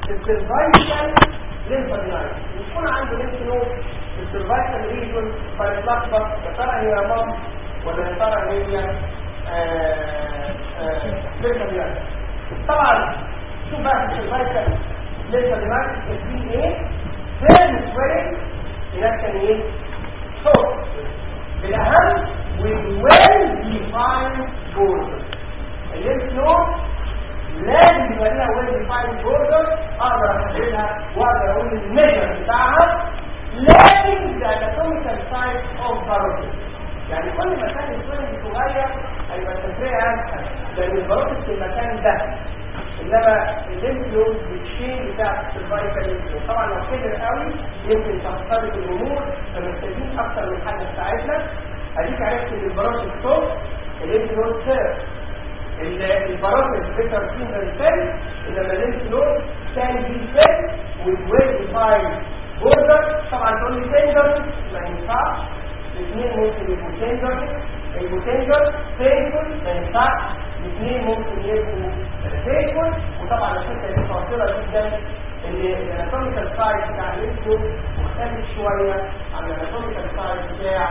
السيرفايكال ليمفادينايت يكون عنده ليمف نود في السيرفايكال ريجون فيتلخبط يا ترى هي مام ولا يا ترى هي ليمفادينايت طبعا شوف بقى في السيرفايكال ليمفادينايت في ايه فين سويلنج هناك كان ايه صوت بالاهم with well defined border الليمف نود لازم يبقى لها ويل ديفايند بوردر اقدر احددها واقدر اقول الميجر بتاعها لكن ده اناتوميكال سايز اوف باروتيد يعني كل ما كان السوينج صغير هيبقى التفريع اسهل لان الباروتيد في المكان ده انما الليمفيوم بالشيء بتاع السيرفايكال ليمفيوم طبعا لو كبر قوي يمكن تختلط الامور فمحتاجين اكتر من حاجه تساعدنا اديك عرفت ان الباروتيد صوت الليمفيوم سيرف البارامتر فيكتور سيمبل سيل انما الليمف نود كان بي سيل with well defined border طبعا تقول لي تندر ما ينفعش الاثنين ممكن يبقوا تندر المتندر فيكل ما ينفعش الاثنين ممكن يبقوا فيكل وطبعا الحته دي خطيره جدا ان الاناتوميكال سايز بتاع الليمف نود مختلف شويه عن الاناتوميكال سايز بتاع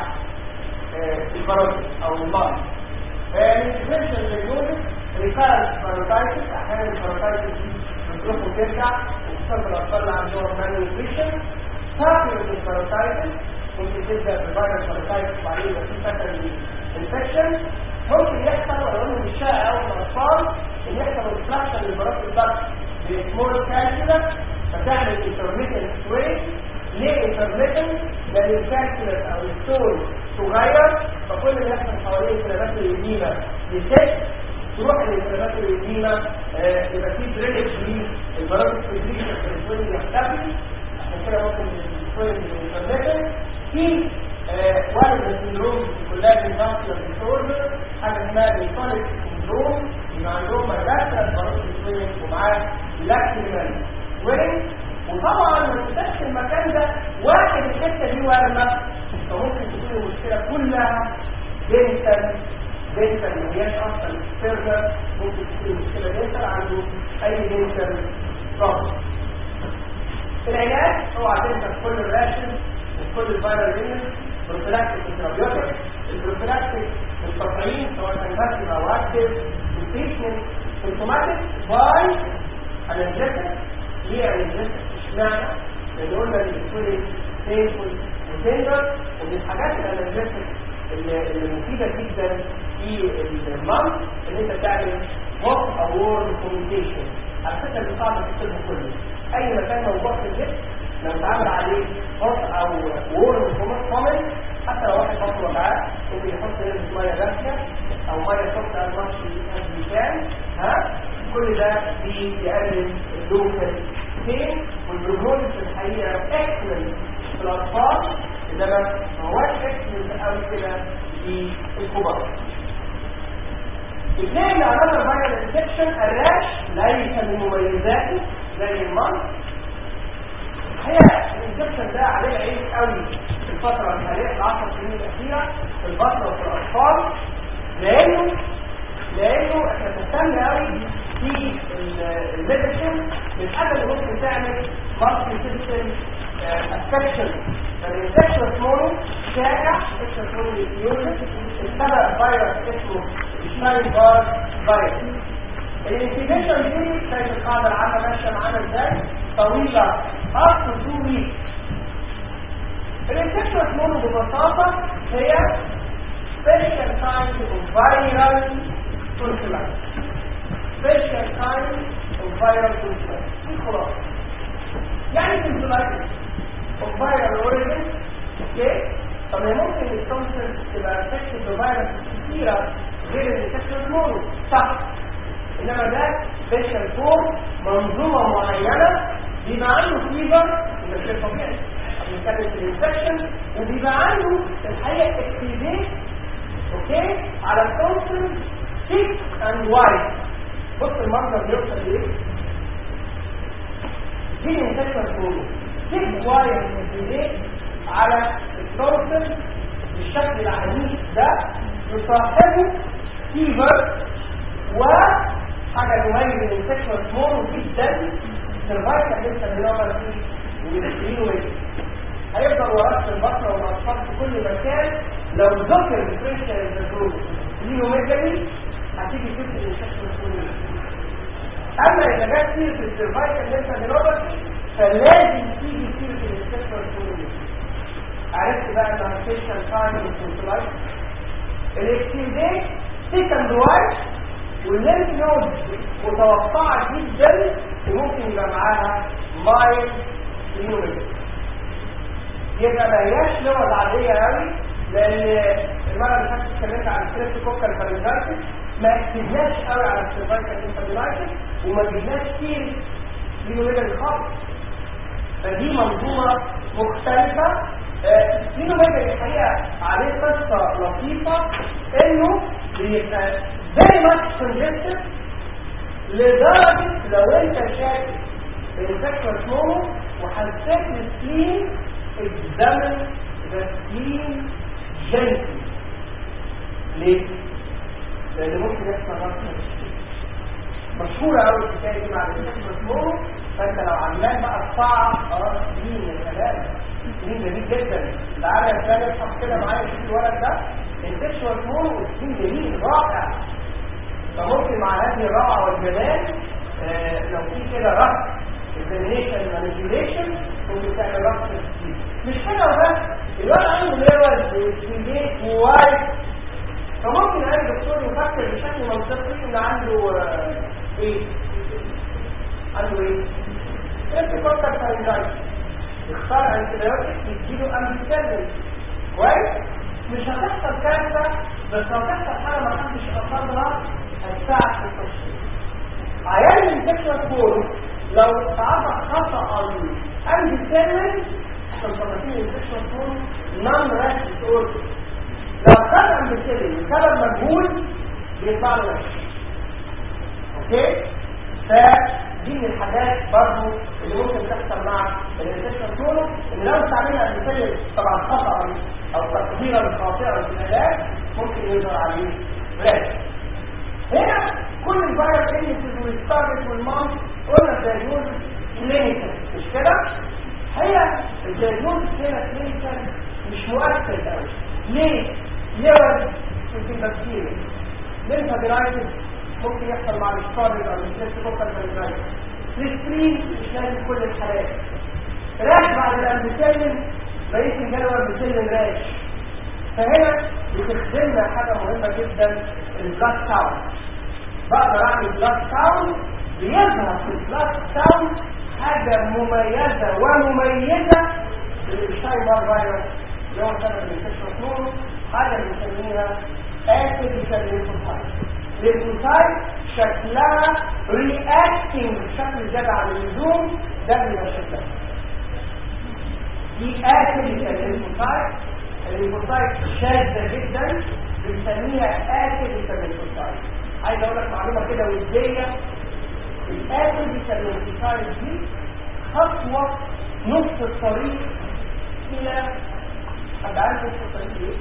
البارامتر او المرض الانفكشن لليونت ريكارنت باروتايتس احيانا الباروتايتس دي بتروح وترجع وخصوصا الاطفال اللي عندهم مالنيوتريشن فاكر الباروتايتس ممكن تبدا بفيروس باروتايتس وبعدين يبقى في سكندري انفكشن ممكن يحصل ولو مش شائع قوي في الاطفال ان يحصل ريفلاكشن للبراس الضغط بسمول كالكولا فتعمل انترميتنت سويت ليه انترميتنت؟ لان الكالكولا او الستون صغير فكل اللي يحصل حواليه الانفلامات اليمينة يسد تروح الانفلامات اليمينة آه يبقى في درينج للبرامج الفيزيكال في الاسوين يختفي عشان كده ممكن الاسوين الانفلامات في آه واحد من السندروم كلها الفاسكولار ديسوردر حاجه اسمها الكوليك سندروم يبقى عندهم مدرسه البرامج الاسوين ومعاه لاكتيمال وين وطبعا ما تنساش المكان ده واحد الحته دي ورمه فممكن تكون المشكله كلها دينتال دينتال ما هياش اصلا سيرفر ممكن تكون المشكله دينتال عنده اي دينتال بروبلم العلاج هو عشان كل الراشن وكل الفيرال لينز بروفيلاكتيك انترابيوتيك البروفيلاكتيك التطعيم سواء كان باسيف او اكتيف التريتمنت سيمتوماتيك باي انرجيتك ليه انرجيتك اشمعنى؟ لان قلنا ان بتكون بينفول وتندر ومن الحاجات الانرجيتك اللي مفيده جدا في المرض ان انت تعمل هوت او وورم كوميونيكيشن على فكره دي صعبه في الطب كله اي مكان موضوع في الجسم لو اتعمل عليه هوت او وورم كومنت حتى لو واحد بطل وجعاه ممكن يحط نسبه ميه دافيه او ميه سخنه الماتش كان ها كل ده بيقلل اللوكال بين والبروجنوز في الحقيقه اكسلنت في الاطفال انما ما هوش اكسلنت قوي كده في الكبار اثنين اللي عملنا فايرال انفكشن الراش ليس من مميزاته زي المرض الحقيقه الانفكشن ده عليه عيب قوي في الفتره الحاليه في العشر سنين الاخيره في البطنه وفي الاطفال لانه لانه احنا بنهتم قوي في الميديسن الحاجه اللي ممكن تعمل مالتي سيستم افكشن فالانفكشن مونو شائع انفكشن مونو يوجد السبب فيروس اسمه الشاين بار فيروس الانفكشن دي كانت القاعده العامه ماشيه معانا ازاي طويله up to 2 weeks الانفكشن مونو ببساطه هي special kind of viral tonsillitis special kind of viral tonsillitis دي خلاص يعني tonsillitis of viral origin اوكي طب هي ممكن التونسل تبقى انفكشن بفيروس كتيره غير الانفكشن مونو صح انما ده سبيشال فور منظومه معينه بيبقى عنده فيفر ده شيء طبيعي بنتكلم في الانفكشن وبيبقى عنده الحقيقه اكتيفيت اوكي على التونسل thick and wide بص المنظر بيوصل لايه دي الانفكشن مونو thick wide اكتيفيت على التونسل بالشكل العنيف ده يصاحبه فيفر وحاجه تميز الانفكشن مونو جدا السرفايفل لسه بنقدر فيه والسكرين هيفضل وراك في البطن والاطفال في كل مكان لو ذكر الفريشن الزيتون ليوميجالي هتيجي تبدا الانفكشن الكلي اما اذا جت سيره السرفايفل لسه بنقدر فلازم تيجي سيره الانفكشن الكلي عرفت بقى ان الفيشن تايم والسنتلايت الاكتيفيت سيكند وايت واللينك نود متوقعة جدا وممكن يبقى معاها مايل يونت يبقى ما هياش لغة عادية قوي لان المرة اللي فاتت اتكلمت عن ستريبت كوكر فالنجايتس ما اكتبناش قوي على السيرفايكال انفاليلايتس وما جبناش كتير ليونيجا خالص فدي منظومة مختلفة لينو ميجا الحقيقة عليه قصة لطيفة انه بيبقى very much congested لدرجة لو انت شايف الانفكشن مونو وحسيت السلين examine the spleen gently ليه؟ لان ممكن يحصل رفض مشهورة قوي الحكاية دي مع الانفكشن مونو فانت لو عمال بقى تصعب اه سلين يا سلام سلين جميل جدا تعالى يا فلان اصحى كده معايا شوف الولد ده الانفكشن مونو سلين جميل رائع فممكن مع هذه الروعة والجمال آه لو في كده رفض examination manipulation ممكن تعمل رفض كتير مش كده وبس الولد عنده ليفل سيجيت ووايت فممكن اي دكتور يفكر بشكل منطقي ان عنده آه ايه عنده ايه انت فكر فارنجايت يختار انتبيوتيك يديله امبيسلين كويس مش هتحصل كارثه بس هتحصل حاجه ما حدش قصدها هتساعد في التشخيص عيان الانفكشن كور لو تعرض خطا امبيسلين عشان تفاصيل الانفكشن كور نون راشد اور لو خد امبيسلين بسبب مجهول بيطلع له راشد اوكي فدي من الحاجات برضو اللي ممكن تحصل مع الانفكشن كور ان لو استعملنا امبيسلين طبعا خطا او تقديرا خاطئا في العلاج ممكن يظهر عليه راشد هنا كل الفيروس انيسز والستارت والمام قلنا الدايجنوز كلينيكال مش كده هي الدايجنوز هنا كلينيكال مش مؤثر قوي ليه ليور يمكن بكتيريا لينفادينايتس ممكن يحصل مع الستارت او الستريبتوكوكال فيروس السكرين مش لازم كل الحالات راش بعد الامبيسيلين بقيت الجدول امبيسيلين راش فهنا بتخدمنا حاجه مهمه جدا البلاك كاونت بقدر اعمل بلاك كاونت بيظهر في البلاك كاونت حاجه مميزه ومميزه للشايبر فيروس اللي هو سبب الانفكشن كلورو حاجه بنسميها اتيبيكال ليمفوسايت ليمفوسايت شكلها رياكتنج بشكل زياده عن اللزوم ده بيبقى شكلها دي اتيبيكال ليمفوسايت الليمفوسايت شاذه جدا بنسميها اتيبيكال ليمفوسايت عايز اقول لك معلومه كده وديه الاتيبيكال ليمفوسايت دي خطوه نص الطريق الى حد عارف نص الطريق ايه؟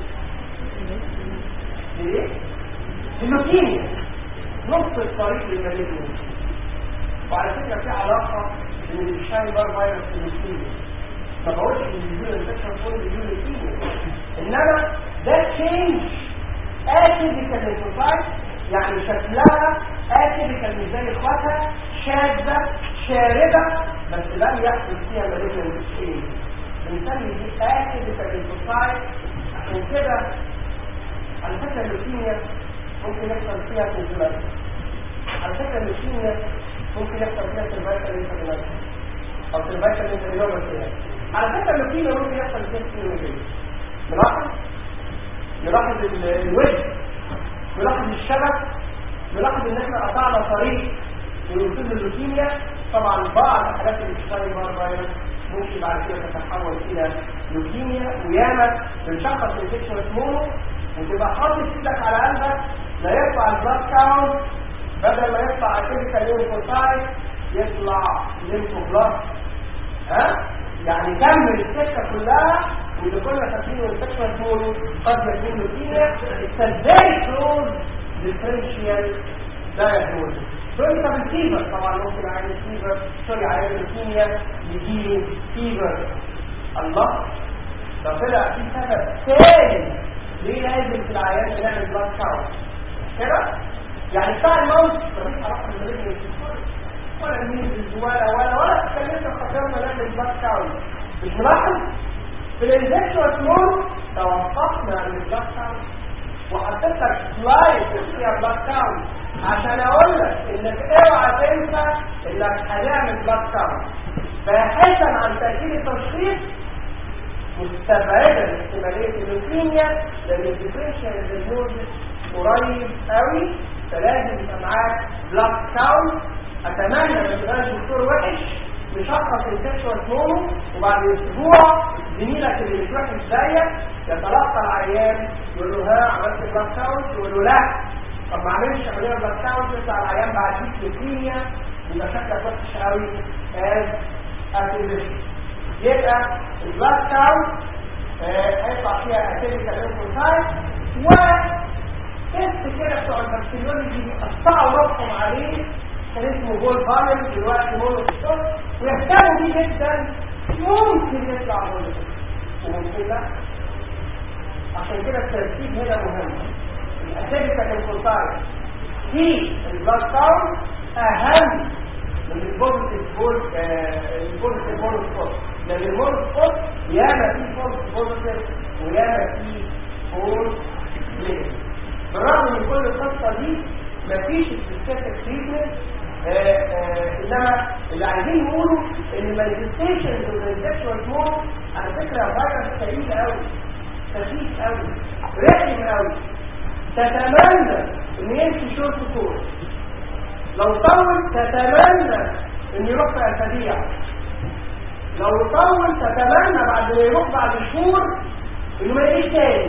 ليه؟ اللوكيميا نص الطريق للماليزيا وعلى فكره في علاقه بين الشايبر فيروس واللوكيميا ما بقولش ان الفيديو انفكشن كل فيديو لوكيميا انما ده تشينج اتيبيكال ليمفوسايت يعني شكلها اتيبيكال مش زي اخواتها شاذه شارده بس لم يحدث فيها ماليزيا تشينج بنسمي دي اتيبيكال ليمفوسايت عشان كده على فكره اللوكيميا ممكن يحصل فيها كونجولايتس على فكره اللوكيميا ممكن يحصل فيها سيرفايكال انفلاميشن او سيرفايكال انفلاميشن على فكره اللوكيميا ممكن يحصل فيها سيرفايكال نلاحظ نلاحظ الوجه نلاحظ الشبك نلاحظ ان احنا قطعنا طريق للوصول لللوكيميا طبعا بعض حالات الشايبر فيروس ممكن بعد كده تتحول الى لوكيميا وياما بنشخص انفكشن اسمه وتبقى حاطط ايدك على قلبك لا يطلع البلاد كاونت بدل ما يطلع اتيبيكال ليمفوسايت يطلع ليمفوبلاست ها يعني كمل السكه كلها واللي كنا فاكرينه الانفكشن مونو قد يكون لوكيميا التزاي كلوز ديفرنشيال دايجنوز تقول لي طب الفيفر طبعا ممكن عين الفيفر سوري عين اللوكيميا يجيله فيفر الله لو طلع في سبب ثاني ليه لازم في العيان نعمل بلاد كاونت كده يعني بتاع الموت مفيش علاقه بالرجل ولا الميزز ولا ولا ولا اتكلمنا فكرنا نعمل بلاد كاونت مش ملاحظ في الانجكشن مود توقفنا عن البلاد كاونت وحطيت لك سلايد فيها بلاد كاونت عشان اقول لك انك اوعى تنسى انك هنعمل بلاد كاونت باحثا عن تاكيد التشخيص مستبعدا احتماليه اللوكيميا لان الديفرنشال دياجنوستس قريب قوي فلازم يبقى معاك بلاد كاونت اتمنى ما تبقاش دكتور وحش مشخص السكشوال مونو وبعد اسبوع زميلك اللي مش وحش زيك يتلقى العيان يقول له ها عملت بلاد كاونت يقول له لا طب ما عملش عمليه بلاد كاونت يطلع العيان بعد لوكيميا يبقى شكلك وحش قوي از اتيليشن يبقى البلاد كاونت هيطلع فيها اتيليكال انفوسايت و تست كده بتوع البكتيريولوجي بيقطعوا راسهم عليه كان اسمه جول فالن دلوقتي مونوكسيتوس ويهتموا بيه جدا ممكن يطلع مونوكسيتوس وممكن لا عشان كده الترتيب هنا مهم الاتيليكال انفوسايت في البلاد كاونت اهم من البوزيتيف بول البوزيتيف مونوكسيتوس لان المونوكسيتوس ياما فيه فولس بوزيتيف وياما فيه فولس نيجاتيف بالرغم من كل القصه دي مفيش سبيسيفيك تريتمنت انما اللي عايزين يقولوا ان المانيفستيشنز والانفكشوال مود على فكره فيروس سعيد قوي خفيف قوي رخم قوي تتمنى ان يمشي شورت كورس لو طول تتمنى ان يروح في اسابيع لو طول تتمنى بعد ما يروح بعد شهور انه ما يجيش تاني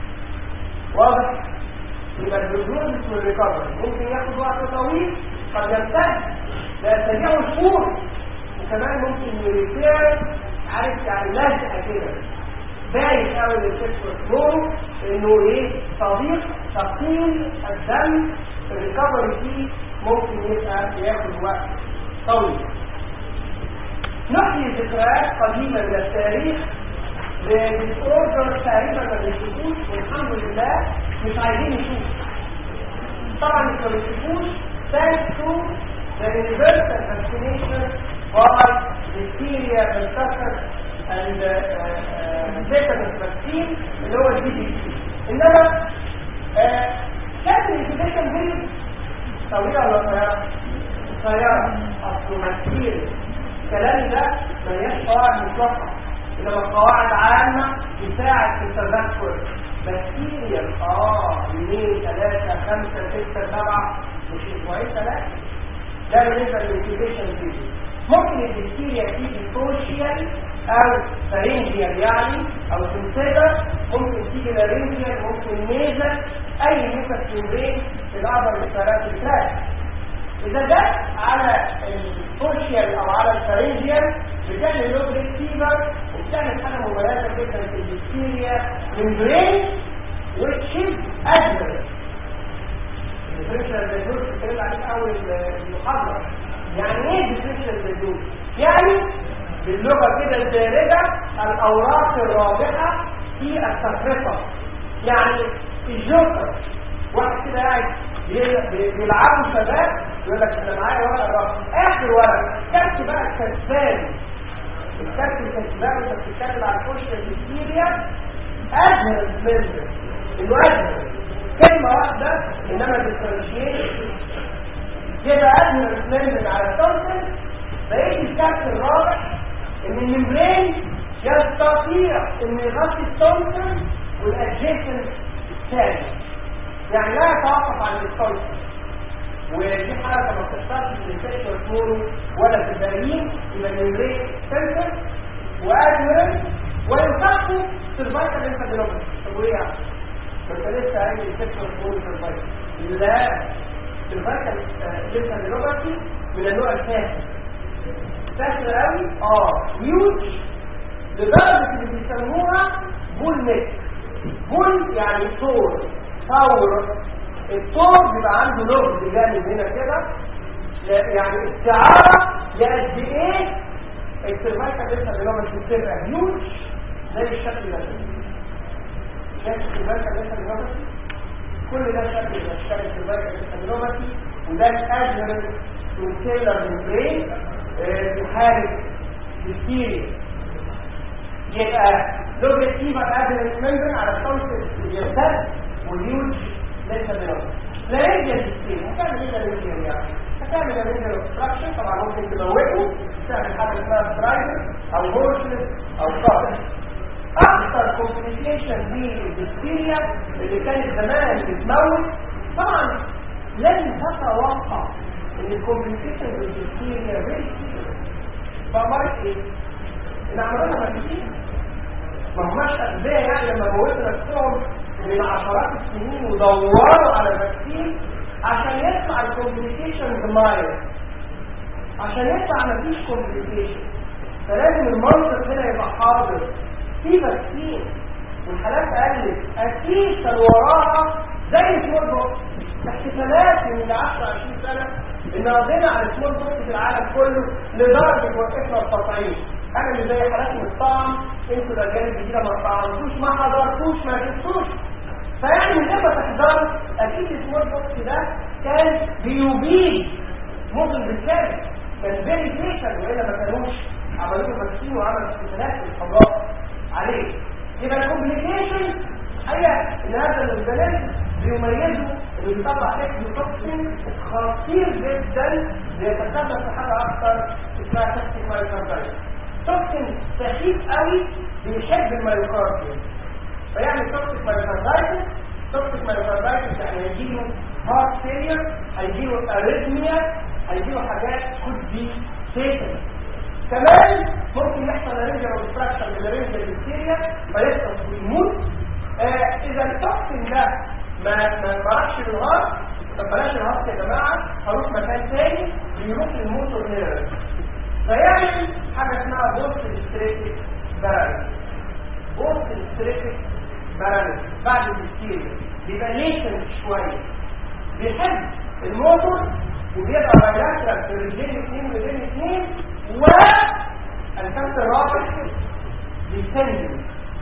واضح يبقى البروجنوز والريكفري ممكن ياخد وقت طويل قد يمتد لاسابيع وشهور وكمان ممكن يريتير عارف يعني لزقه كده باين قوي للكشف والفلور انه ايه صديق ثقيل الدم الريكفري فيه ممكن يبقى ياخد وقت طويل نحيي ذكريات قديمه من التاريخ بالاوردر تقريبا ما بنشوفوش والحمد لله مش عايزين نشوف طبعا ما بنشوفوش thanks to the universal vaccination by diphtheria, pertussis and tetanus vaccine اللي هو الدي بي سي انما كانت الانكيبيشن بيريد طويله ولا قصيره؟ قصيره اصل كتير الكلام ده ما هياش قواعد مطلقه انما قواعد عامه تساعد في التذكر بكتيريا اه يومين ثلاثه خمسه سته سبعه مش اسبوعين ثلاثه ده بالنسبه للانكيبيشن بيريد ممكن البكتيريا تيجي سوشيال او فارنجيال يعني او سنسيتر ممكن تيجي لارنجيال ممكن نيزل اي ميكس ميمبرين في الابر الثلاث التراك اذا جت على السوشيال او على الفارنجيال بتعمل لوبريك فيبر وبتعمل حاجه مميزه جدا في البكتيريا ميمبرين وتشيل ادمر الديفرنشال دايجنوز اتكلمت عليه في اول المحاضره يعني ايه ديفرنشال دايجنوز يعني باللغه كده الدارجه الاوراق الرابحه في التفرقه يعني الجوكر واحد كده قاعد بيلعبوا شباب يقول لك انا معايا ورقه رابحه اخر ورقه كارت بقى الكسبان الكارت الكسبان انت بتتكلم عن الكوشن البكتيريا ازهر منه انه ازهر كلمه واحده انما ديفرنشيشن يبقى ازهر منه على التوتل بقيت الكارت الرابح ان الممبرين يستطيع ان يغطي التونسل والادجيسنت الثاني يعني لا يتوقف عن التونسل ودي حركه ما بتحصلش في الانفكشن فورو ولا في البرين يبقى الممبرين سنسر وادمرنت وينفقوا سيرفايكال انفاديلوبس طب وايه يعني؟ ما انت لسه قايل الانفكشن فورو سيرفايكال لا سيرفايكال انفاديلوبس من النوع الثاني سهل قوي اه هيوج لدرجه اللي بيسموها بول نيك بول يعني طور ثور الطور بيبقى عنده لغز جانب هنا كده يعني استعاره لقد ايه السيرفايكال لسه بينومتي بتبقى هيوج زي الشكل ده شكل السيرفايكال لسه بينومتي كل ده شكل من اشكال السيرفايكال لسه بينومتي وده الادمنت والسيلر ممبرين تحارب السيريا يبقى لو ريسيفر ادمنت ممبرين على الصوت يرتد والهيوج لسه بينومتي لا يجي السيريا هتعمل ايه للسيريا يعني هتعمل الرينجر اوبستراكشن طبعا ممكن تموته تعمل حاجه اسمها سترايدر او هورسلس او كارد اكثر كومبليكيشن دي البكتيريا اللي كانت زمان بتموت طبعا لازم تتوقع ان الكومبليكيشن بالبكتيريا فيري سيريس فمرت ايه؟ ان عملنا مكتين ما هماش ازاي يعني لما موتوا نفسهم من عشرات السنين ودوروا على فاكسين عشان يطلع الكومبليكيشن مايل عشان يطلع مفيش كومبليكيشن فلازم المنطق هنا يبقى حاضر في فاكسين والحالات قلت اكيد كان وراها زي السمول بوكس احتفالات من 10 20 سنه ان قضينا على السمول بوكس في العالم كله لدرجه وقفنا التطعيم انا اللي زي حالات الطعم انتوا الرجال الجديده ما طعمتوش ما حضرتوش ما جبتوش فيعني من غير ما تحضروا اكيد السمول بوكس ده كان بيبيد ممكن بالكامل كان فيري فيشن والا ما كانوش عملوا له فاكسين وعملوا احتفالات في الحضارات عليه يبقى الكومبليكيشن هي ان هذا الاورجانيزم بيميزه اللي بيطلع اسم توكسين خطير جدا بيتسبب في حاجه اكثر اسمها توكسين مايوكاردايتس توكسين سخيف قوي بيحب المايوكارديوم فيعمل توكسيك مايوكاردايتس توكسيك مايوكاردايتس يعني هيجيله هارت فيلير هيجيله اريثميا هيجيله حاجات كود بي فيتال كمان ممكن يحصل رينجر اوبستراكشن للرينجر البكتيريا فيسقط ويموت آه اذا التوكسين ده ما ما ما راحش للهارت طب بلاش الهارت يا جماعه هروح مكان تاني بيروح للموتور نيرف فيعمل حاجه اسمها بوست ستريتك باراليس بوست ستريتك باراليس بعد البكتيريا بيبقى ليشن شويه بيحب الموتور وبيبقى بايلاترال في رجلين اثنين ورجلين اثنين والكابت الرابع بيسندل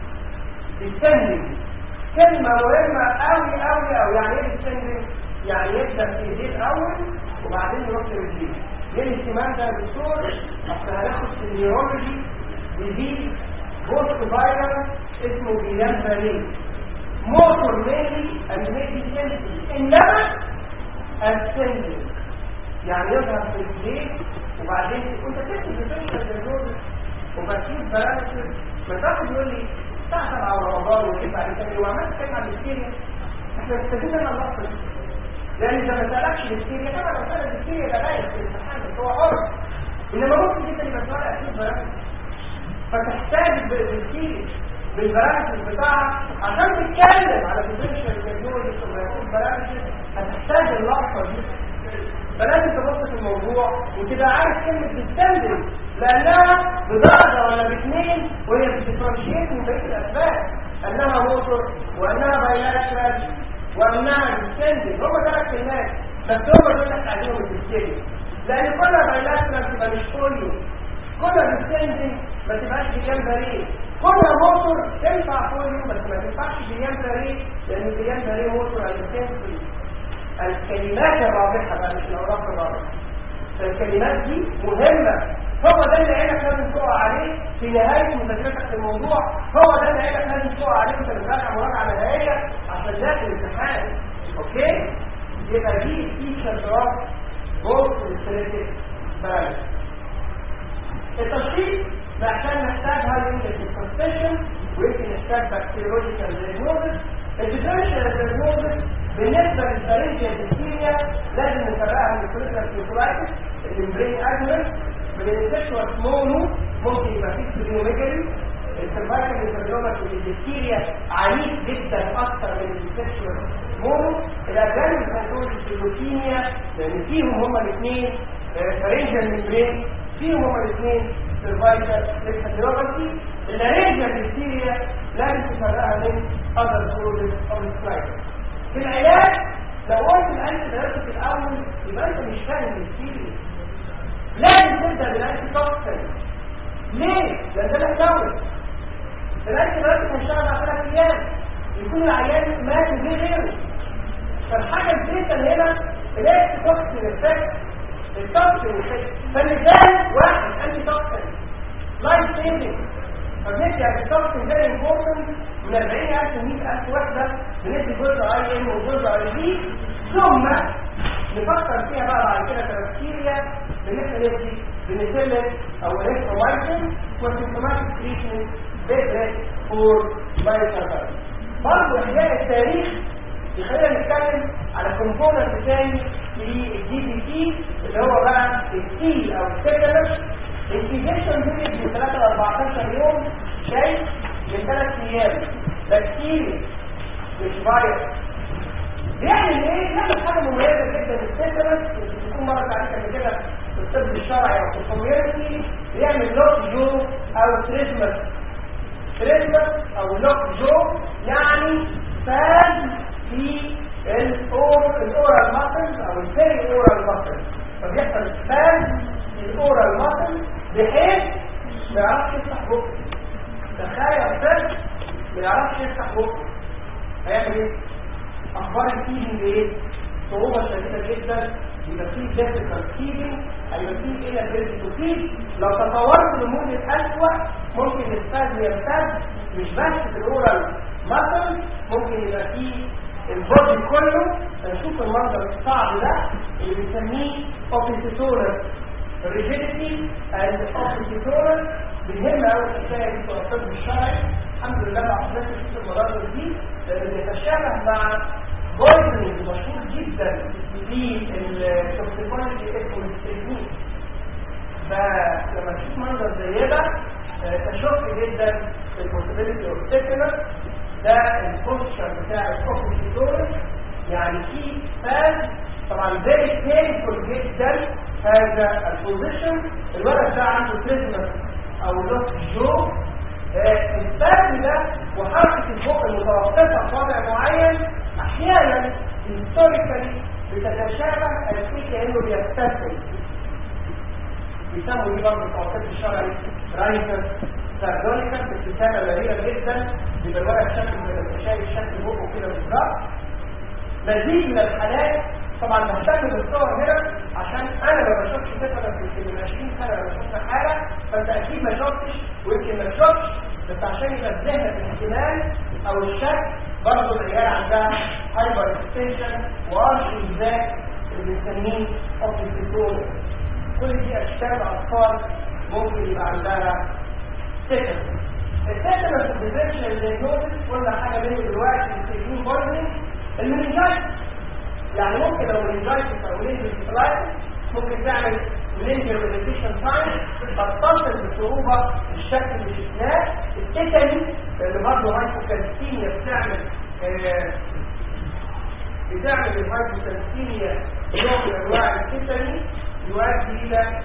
بيسندل كلمة مهمة قوي قوي قوي يعني ايه بيسندل؟ يعني يبدأ في ايديه الأول وبعدين يروح لرجليه ليه الاهتمام ده يا دكتور؟ اصل هناخد في النيورولوجي ديزيز بوست فايرال اسمه جيلان بالين موتور ميلي اند ميلي سنسل انما السنسل يعني يظهر في الجيل وبعدين كنت تكتب بفكرة الجنود وبكيب بارامتر ما تاخد يقول لي الساعة 7 رمضان وكيف على كده وعملت كلمة عن السيريا احنا محتاجين انا اللقطة دي لان اذا ما سالكش السيريا طبعا لو سالك السيريا ده باين في الامتحان بس هو حر انما ممكن جدا يبقى سؤال اكيد بارامتر فتحتاج بالسيريا بالبارامتر بتاعها عشان تتكلم على بوتنشال تكنولوجي ثم يكون بارامتر هتحتاج اللقطة دي فلازم تبص في الموضوع وتبقى عارف كلمة بتستندل لأنها بدرجة ولا باثنين وهي بتديفرنشيت من بقية الأسباب أنها موتور وأنها بايلاترال وأنها بتستندل هم ثلاث كلمات بس هم دول اللي عايزينهم بتستندل لأن كلها بايلاترال تبقى مش كله كلها بتستندل ما تبقاش بجنب بريء كلها موتور تنفع كله بس ما تنفعش بجنب بريء لأن بجنب بريء موتور على السنسل الكلمات الرابحة بقى مش الأوراق الرابحة فالكلمات دي مهمة هو ده اللي عينك لازم تقع عليه في نهاية مذاكرتك في الموضوع هو ده اللي عينك لازم تقع عليه وانت بتراجع مراجعة نهائية عشان ده الامتحان اوكي يبقى دي في شرطات بوست الستريتك بالانس التشخيص عشان نحتاج هاي انجلس كونستيشن ويمكن نحتاج بكتيريولوجيكال دياجنوزس الديفرنشال دياجنوزس بالنسبة للفارنجيا البكتيريا لازم نفرقها من الكوليسترول سيكولايتس الامبرين ادمر من الانسكشوال مونو ممكن يبقى فيه سيريوميجالي السيرفايكال انترنومات البكتيريا عنيف جدا اكثر من الانسكشوال مونو الاجانب كنترول السيروتينيا لان فيهم هما الاثنين فارنجيال ميمبرين فيهم هما الاثنين سيرفايكال انترنوماتي الارينجيا البكتيريا لازم تفرقها من اذر كورز او السلايدر في العلاج لو قلت الانتي بايوتيك الاول يبقى انت مش فاهم السيريس لازم تبدا بالانتي توكسين ليه؟ لان ده محتوى الانتي بايوتيك هيشتغل على ثلاث ايام يكون العيان مات من غير غيره فالحاجه الفيتال هنا الانتي توكسين افكت التوكسين افكت فالمثال واحد انتي توكسين لايف سيفنج فبندي التوكسين فيري امبورتنت من 40000 ل 100000 وحده بندي جزء اي ام وجزء اي بي ثم نفكر فيها بقى بعد كده كبكتيريا ان احنا ندي بنسلين او الكترولايسين وسيمتوماتيك تريتمنت بيدريت فور بايوسيرفر برضه احياء التاريخ يخلينا نتكلم على كومبوننت تاني في الجي بي تي اللي هو بقى التي او السيكلر الانفيجيشن بيريد من 3 ل 14 يوم شايف من 3 ايام بكتيريا مش فيروس بيعمل ايه؟ بيعمل حاجه مميزه جدا السيكلر تكون مره عليك قبل كده في الطب الشرعي او في الكوميونتي بيعمل لوك جو او كريسماس كريسماس او لوك جو يعني فاز في الاورال ماسلز او الفيري اورال ماسلز فبيحصل فاز في الاورال ماسلز بحيث ما يعرفش يفتح بقه تخيل فاز ما يعرفش يفتح بقه هيعمل ايه؟ اخبار الفيدنج ايه؟ صعوبه شديده جدا يبقى فيه ديفيكال فيدنج هيبقى فيه الى فيدنج لو تطورت لمود الاسوأ ممكن الفاز يرتد مش بس في الاورال ماسل ممكن يبقى فيه البودي كله نشوف المنظر الصعب ده اللي بنسميه اوبيسيتورال ريجيديتي اند اوبيسيتورال بيهم قوي الحكايه دي في الطب الشرعي الحمد لله ما حصلش في المناظر دي لان بيتشابه مع بويزنج مشهور جدا في التوكسيكولوجي ايكولوجي فلما تشوف منظر زي ده تشك جدا في البوسيبيليتي اوف تيكنس ده البوستشر بتاع الكوكسيتورس يعني في فاز طبعا فيري بينفول جدا هذا البوزيشن الولد ده عنده تريزمس او لوك جو الفاز ده وحركه البق المتوسطه في وضع معين احيانا هيستوريكالي بتتشابه الشيء كانه بيستسهل بيسموا دي برضه التوسط الشرعي رايتر ساردونيكا بابتسامه غريبه جدا بيبقى الورق شكل من شايف شكل بقه كده بالظبط مزيد من الحالات طبعا بهتم بالصور هنا عشان انا ما بشوفش مثلا في من 20 سنه لما شفنا حاله فانت اكيد ما شفتش ويمكن ما تشوفش بس عشان يبقى ذهنك الاحتمال او الشك برضه العيال عندها هايبر اكستنشن وارش ذات اللي بنسميه اوبتيكول كل دي اشكال اطفال ممكن يبقى عندها سكن السكن الديفرنشال دايجنوستس قلنا حاجه منه دلوقتي السيكين بويزنج المنجايتس يعني ممكن لو منجايتس او لينجر ممكن تعمل لينجر ريليشن ساين تتصل بصعوبه بالشكل اللي شفناه التيتاني اللي برضه هايبوكالسيميا بتعمل آه بتعمل الهايبوكالسيميا نوع من انواع التيتاني يؤدي الى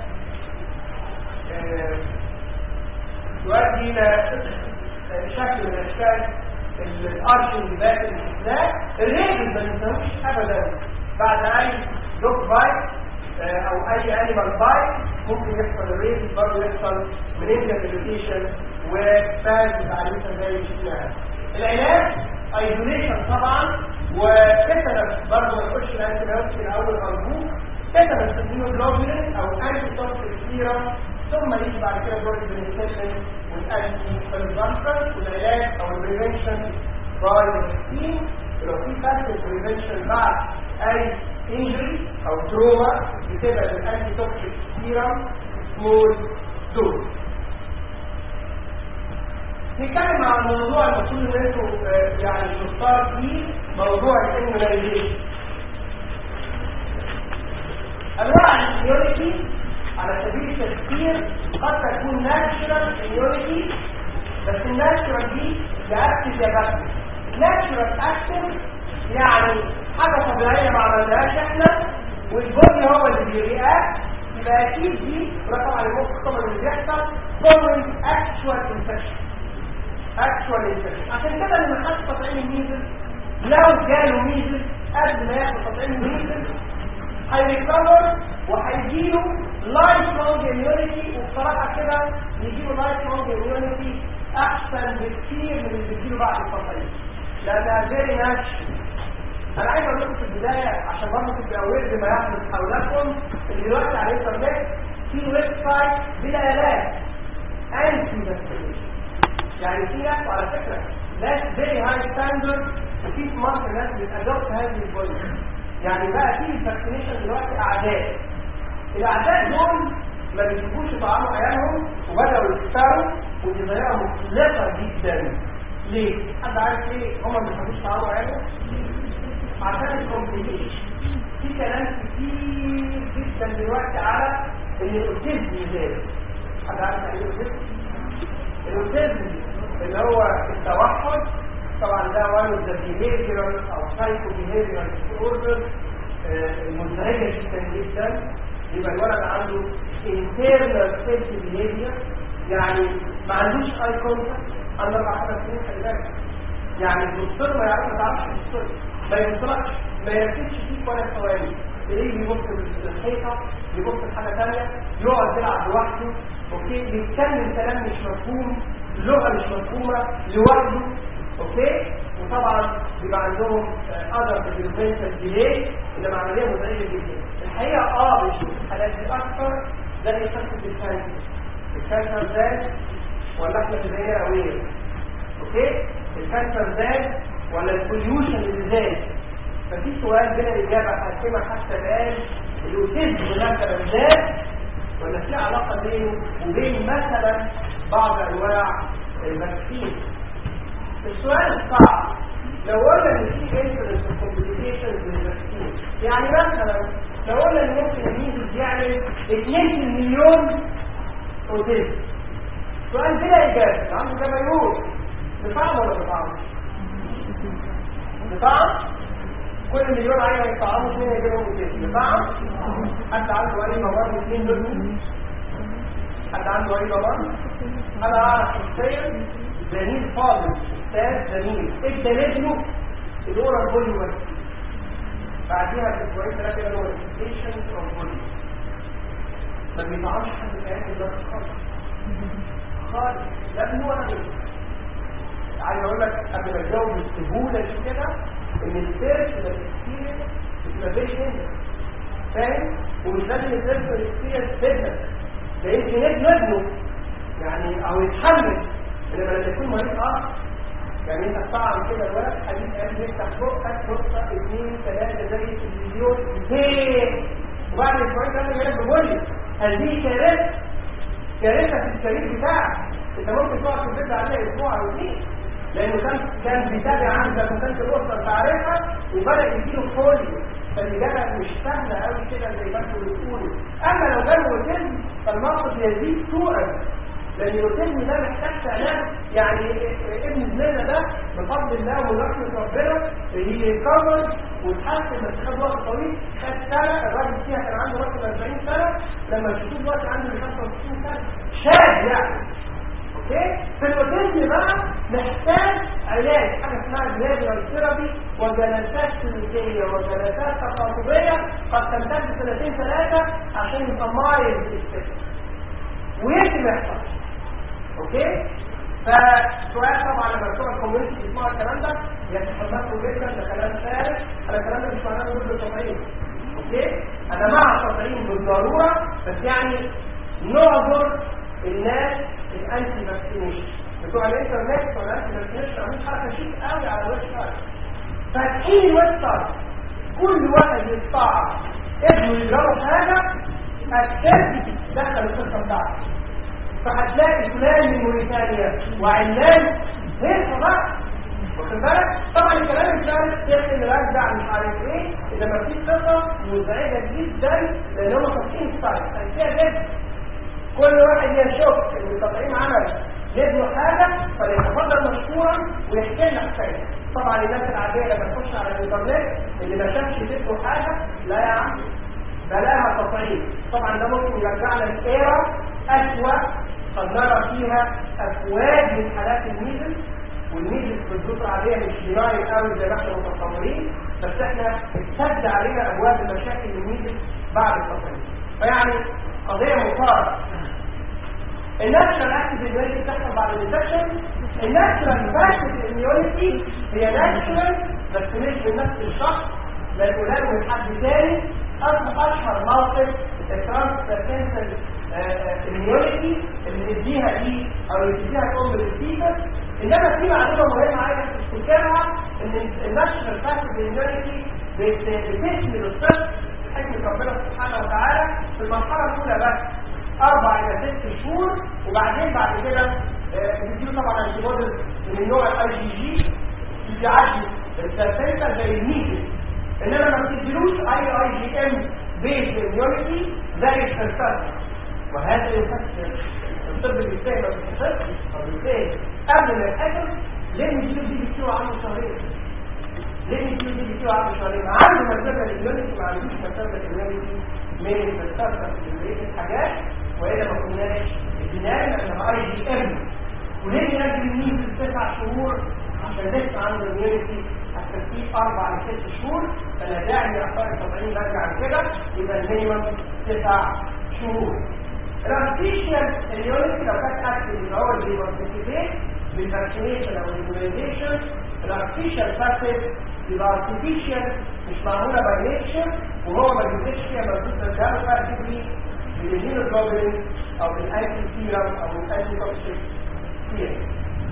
آه يؤدي الى شكل من اشكال الارشنج باك اللي شفناه الريجل ما نسموش ابدا بعد اي دوك بايت او اي انيمال بايت ممكن يحصل الريجل برضه يحصل منينجا ديليشن وفاز تعريفها زي ما شفناها العلاج ايزوليشن طبعا وتتنس برضه ما يخش الانتي بايوتيك الاول ارجوك تتنس الهيموجلوبولين او انتي توكسيك سيرم ثم يجي بعد كده بروتين بنسلين والانتي كونفرتر والعلاج او البريفنشن باي فاكسين لو في فاكتور بريفنشن بعد اي انجري او تروما بتبقى الانتي توكسيك سيرم سمول دوز نتكلم عن موضوع المفروض ان انتوا يعني نختار فيه موضوع الاميونايزيشن انواع الاميونيتي على سبيل التفكير قد تكون ناتشرال اميونيتي بس الناتشرال دي باكتف يا باكتف ناتشرال اكتف يعني حاجه طبيعيه ما عملناهاش احنا والبودي هو اللي بيرياكت يبقى اكيد دي وده طبعا المخ طبعا اللي بيحصل following actual infection actual infection عشان كده لما حد تطعيم الميزل لو جاله ميزل قبل ما ياخد تطعيم ميزل هيريكفر وهيجيله لايف لونج اميونيتي وبصراحه كده يجيله لايف لونج اميونيتي احسن بكتير من اللي بيجيله بعد التطعيم لانها فيري ناتشرال انا عايز اقول لكم في البدايه عشان برضه تبقوا اوير بما يحدث حولكم اللي دلوقتي على الانترنت في ويب سايت بالالاف انتي فاكسينيشن يعني في ناس على فكره ناس فيري هاي ستاندرد وفي في مصر ناس بتادوبت هذه البوليسي يعني بقى في الفاكسينيشن دلوقتي اعداد الاعداد دول ما بيجيبوش يطعموا عيالهم وبداوا يختاروا ودي طريقه مخلصه جدا ليه؟ حد عارف ليه هم ما بيحبوش يطعموا عيالهم؟ عشان الكومبليكيشن في كلام كتير جدا دلوقتي على ان الاوتيزم يزال حد عارف يعني ايه الاوتيزم؟ الاوتيزم اللي هو التوحد طبعا ده one of the behavioral او psycho behavioral disorders المزعجة جدا جدا يبقى الولد عنده internal self behavior يعني ما عندوش اي كونتاكت عنده اربع خمس سنين خلي بالك يعني الدكتور ما يعرفش ما تعرفش الدكتور ما يوصلكش ما يركزش فيك ولا ثواني تلاقيه بيبص للحيطه يبص لحاجه ثانيه يقعد يلعب لوحده اوكي بيتكلم كلام مش مفهوم لغه مش مفهومه لوحده اوكي وطبعا بيبقى عندهم اذر ديفلوبمنتال ديلي اللي عمليه مزعجه جدا الحقيقه اه بنشوف الحالات دي اكثر زي قصه الكانسر الكانسر زاد ولا احنا في دقيقه اوير اوكي الكانسر زاد ولا البوليوشن اللي زاد ففي سؤال بلا اجابه حاسمه حتى الان الاوتيزم مثلا زاد ولا في علاقه بينه وبين مثلا بعض انواع الفاكسين السؤال الصعب لو قلنا ان في انسلنس كومبليكيشنز للفاكسين يعني مثلا لو قلنا ان ممكن الميزز يعمل 2 مليون اوتيزم سؤال بلا اجابه عنده جماهير بطعم ولا بطعم؟ بطعم كل مليون عينه يطعموا اثنين يجيبهم اوتيزم بطعم حد عنده اي مواد اثنين دول حد عنده اي مواد انا اعرف شخصيا زميل فاضل استاذ زميل ادى لابنه الاورال بولي واكسين بعديها باسبوعين ثلاثه قالوا ريجستريشن اوف بولي ما بيطعمش حد في عيادة الدرس خالص خالص لا ابنه ولا غيره عايز اقول لك قبل ما تجاوب بالسهوله دي كده ان السيرش والاكسبيرينس بتبقى فيري فاهم ومش لازم السيرش والاكسبيرينس بيزنس ده يمكن ابنه ابنه يعني او يتحمل انما لما يكون مريض اخر يعني انت طبعا كده الولد حديث قلب يفتح بقك نقطه اثنين ثلاثه زي التلفزيون هي وبعد اسبوعين ثلاثه جالك بقول هذه كارثه كارثه في الكارير بتاعك انت ممكن تقعد في البيت عليها اسبوع او اثنين لانه كان كان بيتابع عندك وكانت الاسره تعرفها وبدا يجيله فوليو فالاجابه مش سهله قوي كده زي ما انتوا بتقولوا اما لو جاله اوتيزم فالموقف يزيد سوءا لان الاوتيزم ده محتاج علاج يعني ابن زميلنا ده بفضل الله ورحمه ربنا هي ريكفر واتحسن بس خد وقت طويل خد سنه الراجل فيها كان عنده وقت 40 سنه لما تشوفوه دلوقتي عنده 65 سنه شاب يعني اوكي في الاوتيزم بقى محتاج علاج حاجه اسمها بيهيفيرال ثيرابي وجلسات كلينيكيه وجلسات تخاطبيه قد تمتد سنتين ثلاثه عشان يبقى مايل بالسيستم ويمكن يحصل اوكي فسؤال طبعا لما بتوع الكوميونتي بيسمعوا الكلام ده يتحمسوا جدا ده كلام ثالث انا الكلام ده مش معناه نقول بالتطعيم اوكي انا مع التطعيم بالضروره بس يعني نعذر الناس الانتي فاكسينيشن بتوع الانترنت ولا الانتي فاكسينيشن عاملين حركه شيك قوي على الويب سايت فاتحين الويب سايت كل واحد يطلع ابنه يجرب حاجه اكتب دخل القصه بتاعته فهتلاقي فلان من موريتانيا وعلان هيك بقى واخد بالك طبعا الكلام الثالث يحكي نرجع مش عارف ايه اذا ما فيش قصه مزعجه جدا لان هم فاتحين السايت فيها جدا كل واحد يشك ان التطعيم عمل يبنوا حاجه فليتفضل مشكورا ويحكي لنا حكايه طبعا الناس العاديه لما تخش على الانترنت اللي ما شافش يبنوا حاجه لا يا عم بلاها تطعيم طبعا ده ممكن يرجعنا لايرا اسوأ قد نرى فيها افواج من حالات الميزل والميزل بالذات العاديه مش بناين قوي زي ما احنا متصورين بس احنا اتسد علينا ابواب المشاكل الميزل بعد التصريف فيعني قضيه مثاره الناتشرال اكتيف اميونيتي بتحصل بعد الانفكشن الناتشرال باسيف اميونيتي هي ناتشرال بس مش من نفس الشخص لا فلان من حد تاني اشهر موقف الترانسفيرنسال اميونيتي اللي بتديها دي او اللي بتديها تقوم بالستيفر انما في معلومه مهمه عايزك تفتكرها ان الناشونال باسيف اميونيتي بتشمل الطفل حكمه ربنا سبحانه وتعالى في المرحله الاولى بس اربع الى ست شهور وبعدين بعد كده بتديله طبعا انتي بوديز من نوع الاي جي جي بيعدي السلسله زي الميزل انما ما بتديلوش اي اي جي ام بيز اميونيتي زي السلسله وهذا يفسر الطب بيستاهل ما بيستاهلش او بيستاهل قبل ما يتاكل ليه نديله دي بيكتيرو عنده شهرين ليه نديله دي بيكتيرو عنده شهرين عنده مسافه الاميونيتي ما عندوش مسافه الاميونيتي من السلسله في الحاجات والا ما كناش اديناه لانها اي جي ام وليه نرجع النيل في تسع شهور عشان لسه عنده الاميونيتي عشان في اربع لست شهور فلا داعي لاخطاء الطبيعيين برجع كده يبقى المينيمم تسع شهور الارتفيشال الاميونيتي لو كانت اكتف اللي هو اللي بيبارتيسيبيت بالفاكسينيشن او الاميونيزيشن الارتفيشال باسيف يبقى ارتفيشال مش معموله باي نيتشر وهو ما بيديش فيها مجهود ترجعه فاكتفلي بالهيموجلوبين او بالانتي سيرم او بالانتي توكسيك سيرم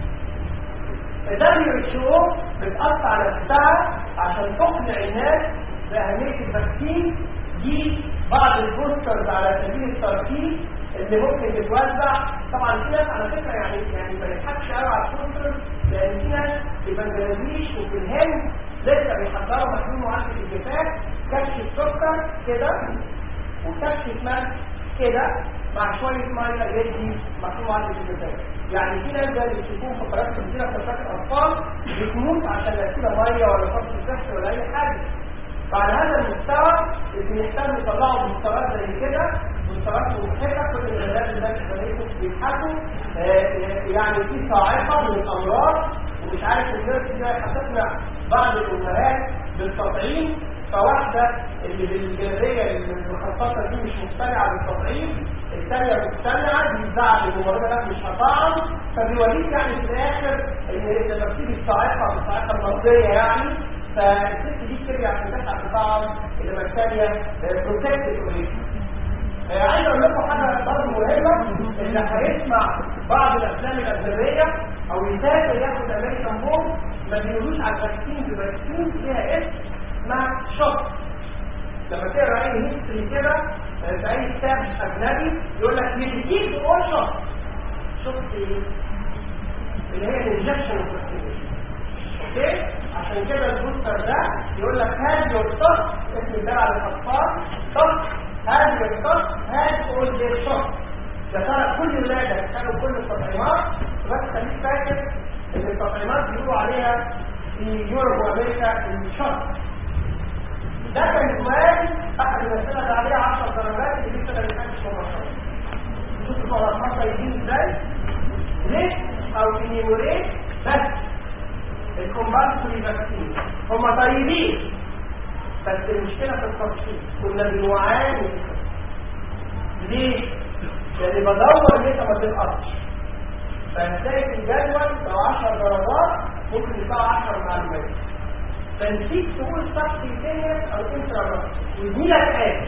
الدبليو اتش او بتقطع نفسها عشان تقنع الناس باهميه الفاكسين دي بعض البوسترز على سبيل الترتيب اللي ممكن تتوزع طبعا في ناس على فكره يعني يعني ما يضحكش قوي على البوسترز لان في ناس في بنجلاديش وفي الهند لسه بيحضروا محلول معالجه الجفاف كبش السكر كده وكبش ملح كده مع شويه ميه يدي محلول معالجه الجفاف يعني في ناس ده اللي بتكون في قناه كتيره في الاطفال بتموت عشان لا فيها ميه ولا فصل كبش ولا اي حاجه فعلى هذا المستوى اللي بيحتاجوا يطلعوا مستويات زي كده مستويات مضحكه كل الغازات اللي الخليج بيضحكوا يعني في صاعقه من الامراض ومش عارف الناس دي هتقنع بعض الامهات بالتطعيم فواحده اللي بالجلديه المخصصه دي مش مقتنعه بالتطعيم الثانيه مقتنعه بيزعل الممرضه لا مش هطعم فبيوريك يعني في الاخر ان ترتيب الصاعقه الصاعقه المرضيه يعني فالست دي بترجع تفتح تطعم انما الثانيه بروتكتد عايز اقول لكم حاجه برضه مهمه اللي هيسمع بعض الافلام الاجنبيه او يسافر ياخد امريكان بوم ما بيقولوش على الفاكسين بفاكسين فيها اسم اسمها شوك لما تقرا اي هيستوري كده في اي كتاب اجنبي يقول لك ميديكيت اور شوك شوك ايه؟ اللي هي الانجكشن اوكي عشان كده البوستر ده يقول لك هاز يور توك اسم ده على الاطفال توك هاز يور توك هاز اول ذير شوك يا ترى كل ولادك خدوا كل التطعيمات بس خليك فاكر ان التطعيمات بيقولوا عليها في يوروب وامريكا الشوك ده كان سؤال احد الاسئله اللي عليها 10 درجات اللي لسه ما كانش مباشره شوفوا طبعا المرضى يجين ازاي ليه او انيموريت بس الكومبالسوري فاكسين هم طيبين بس المشكله في التفصيل كنا بنعاني ليه؟ لان بدور ان انت ما تنقصش فهتلاقي في الجدول لو 10 درجات ممكن يطلع 10 معلومات فنسيت تقول سبستيتينيوس او انترا ودي لك ايه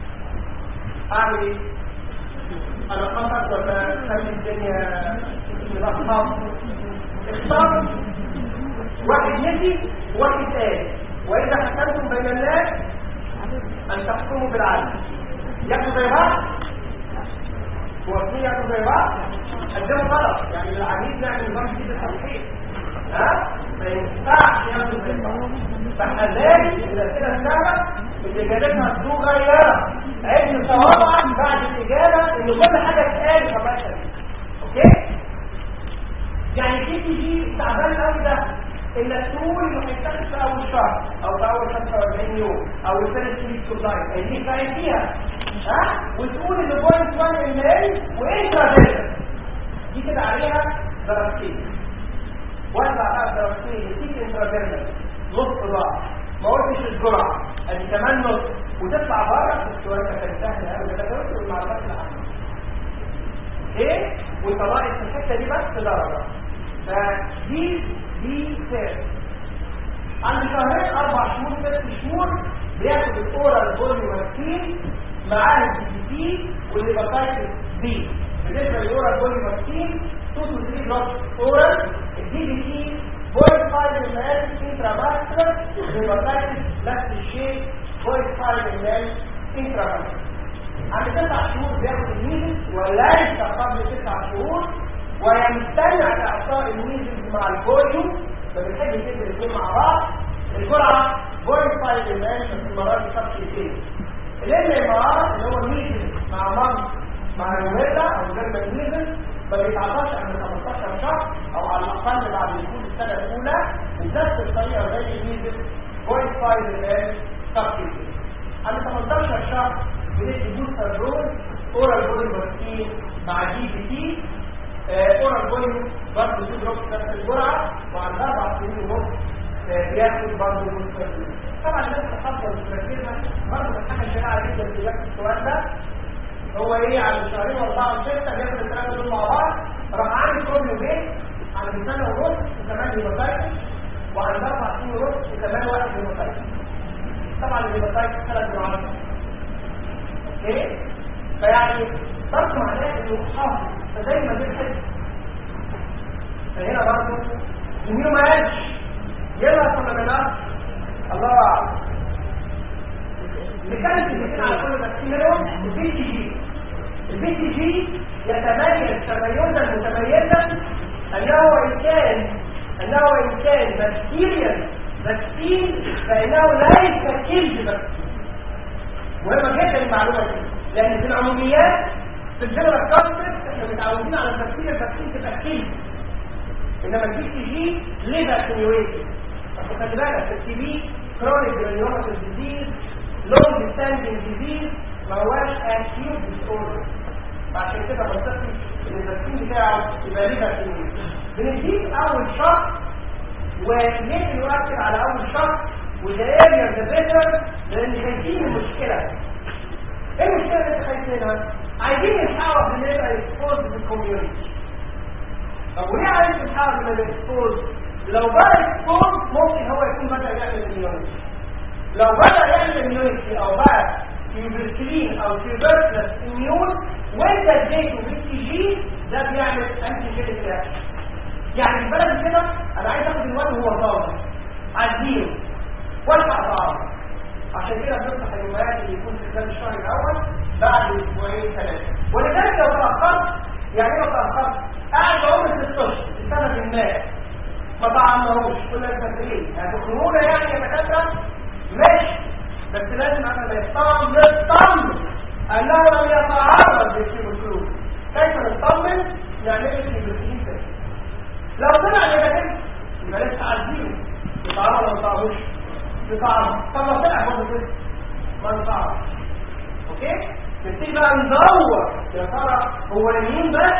اعمل ايه؟ انا خطط ولا خلي الدنيا ملخبطه اختار واحد نسي وواحد قال واذا حكمتم بين الناس ان تحكموا بالعدل ياخدوا زي بعض موافقين ياخدوا زي بعض قدموا طلب يعني العميد نعمل نظام جديد التصحيح ها ما ينفعش ياخدوا زي بعض فاحنا لازم الاسئله السهله اللي اجابتها صغيره عد صوابعك بعد الاجابه ان كل حاجه اتقال فبقى اوكي يعني كي تي جي تعبان قوي ده انك تقول انه هيتاخد في اول شهر او في اول 45 يوم او الثالث ويك تو لايف هيجي فاهم فيها ها وتقول ان بوينت 1 ام ال وانترا دي كده عليها درجتين وزع بقى درجتين نسيت انترا نص ضعف ما قلتش الجرعه ادي كمان نص وتطلع بره السؤال ده كان سهل قوي ده جاوبت المعلومات العامه اوكي وطلعت في الحته دي بس درجه فدي دي سير عند شهرين اربع شهور ست شهور بياخد الاورال بوليو فاكسين معاه الدي تي والهيباتايتس بي بالنسبه للاورال بوليو فاكسين 2 to 3 drops اورال الدي بي تي 0.5 ml intravascular الهيباتايتس نفس الشيء 0.5 ml intravascular عند تسع شهور بياخد الميزل وليس قبل تسع شهور ويمتنع اعطاء الميزل مع البوليو فبنحب كده الاثنين مع بعض الجرعه 0.5 ml في المرات دي سبشيتين الام ام ار اللي هو ميزل مع مام مع الولاده او جرم الميزل ما بيتعطاش عند 15 شهر او على الاقل بعد دخول السنه الاولى بنفس الطريقه زي الميزل 0.5 ml سبشيتين عند 18 شهر بندي بوستر دول اورال بولي فاكسين مع دي بي تي اورال بولي برضه تو دروبس نفس الجرعه وعند اربع سنين ونص بياخد برضه بوستر دول طبعا الناس تفضل تركزها برضه من حاجه شائعه جدا في ذاك السؤال ده هو ايه عند شهرين واربعه وسته بياخد الثلاثه دول مع بعض راح عامل كروميو بيت عند سنه ونص وكمان هيباتايتس وعند اربع سنين ونص وكمان واحد هيباتايتس طبعا الهيباتايتس ثلاث جرعات اوكي فيعني برضه معناه انه حافظ فدايما بيحب فهنا برضه الميو ما قالش يلا ولا لا الله اعلم اللي كانت بتتكلم على كل فاكسين منهم البي تي جي البي تي جي يتميز تميزا متميزا انه ان كان انه ان كان بكتيريا فاكسين فانه ليس كيلد فاكسين مهمة جدا المعلومة دي لأن في العموميات في الجنرال كونسبت احنا متعودين على الفاكسين الفاكسين تبقى كيل انما البي سي جي ليفر كونيويتد بس خلي بالك التي بي كرونيك جرانيوماتيك ديزيز لونج ستاندنج ديزيز ما هواش اكيوت ديس اوردر فعشان كده منطقي ان الفاكسين بتاعه يبقى ليفر كونيويتد بنديك اول شهر ويمكن يؤثر على اول شهر وده اريا ذا بيتر لان خايفين المشكله ايه المشكله اللي انت خايفينها عايزين نحاول ان نبقى اكسبوز في الكوميونتي طب وليه عايز نحاول ان نبقى اكسبوز لو بقى اكسبوز ممكن هو يكون بدا يعمل اميونيتي لو بدا يعمل اميونيتي او بقى تيوبركلين او تيوبركلس اميون وانت اديته بي سي جي ده بيعمل انتي جينيك رياكشن يعني البلد كده انا عايز اخد الواد وهو طالع عايزينه والحق طعام عشان كده بنفتح اليوميات اللي يكون في خلال الشهر الاول بعد اسبوعين ثلاثه ولذلك لو تاخرت يعني ايه لو تاخرت قاعد عمر ست اشهر لسبب ما ما طعمناهوش كل الفاكرين هتخنونا يعني يا دكاتره ماشي بس لازم انا نطمن نطمن انه لم يتعرض للكيموثيرابي كيف نطمن نعمل الكيموثيرابي لو طلع نيجاتيف يبقى لسه عايزينه يتعرض ولا ما يتعرضوش يتعرض طب لو طلع برضه كده ما يتعرض اوكي نبتدي بقى ندور يا ترى هو اليمين بس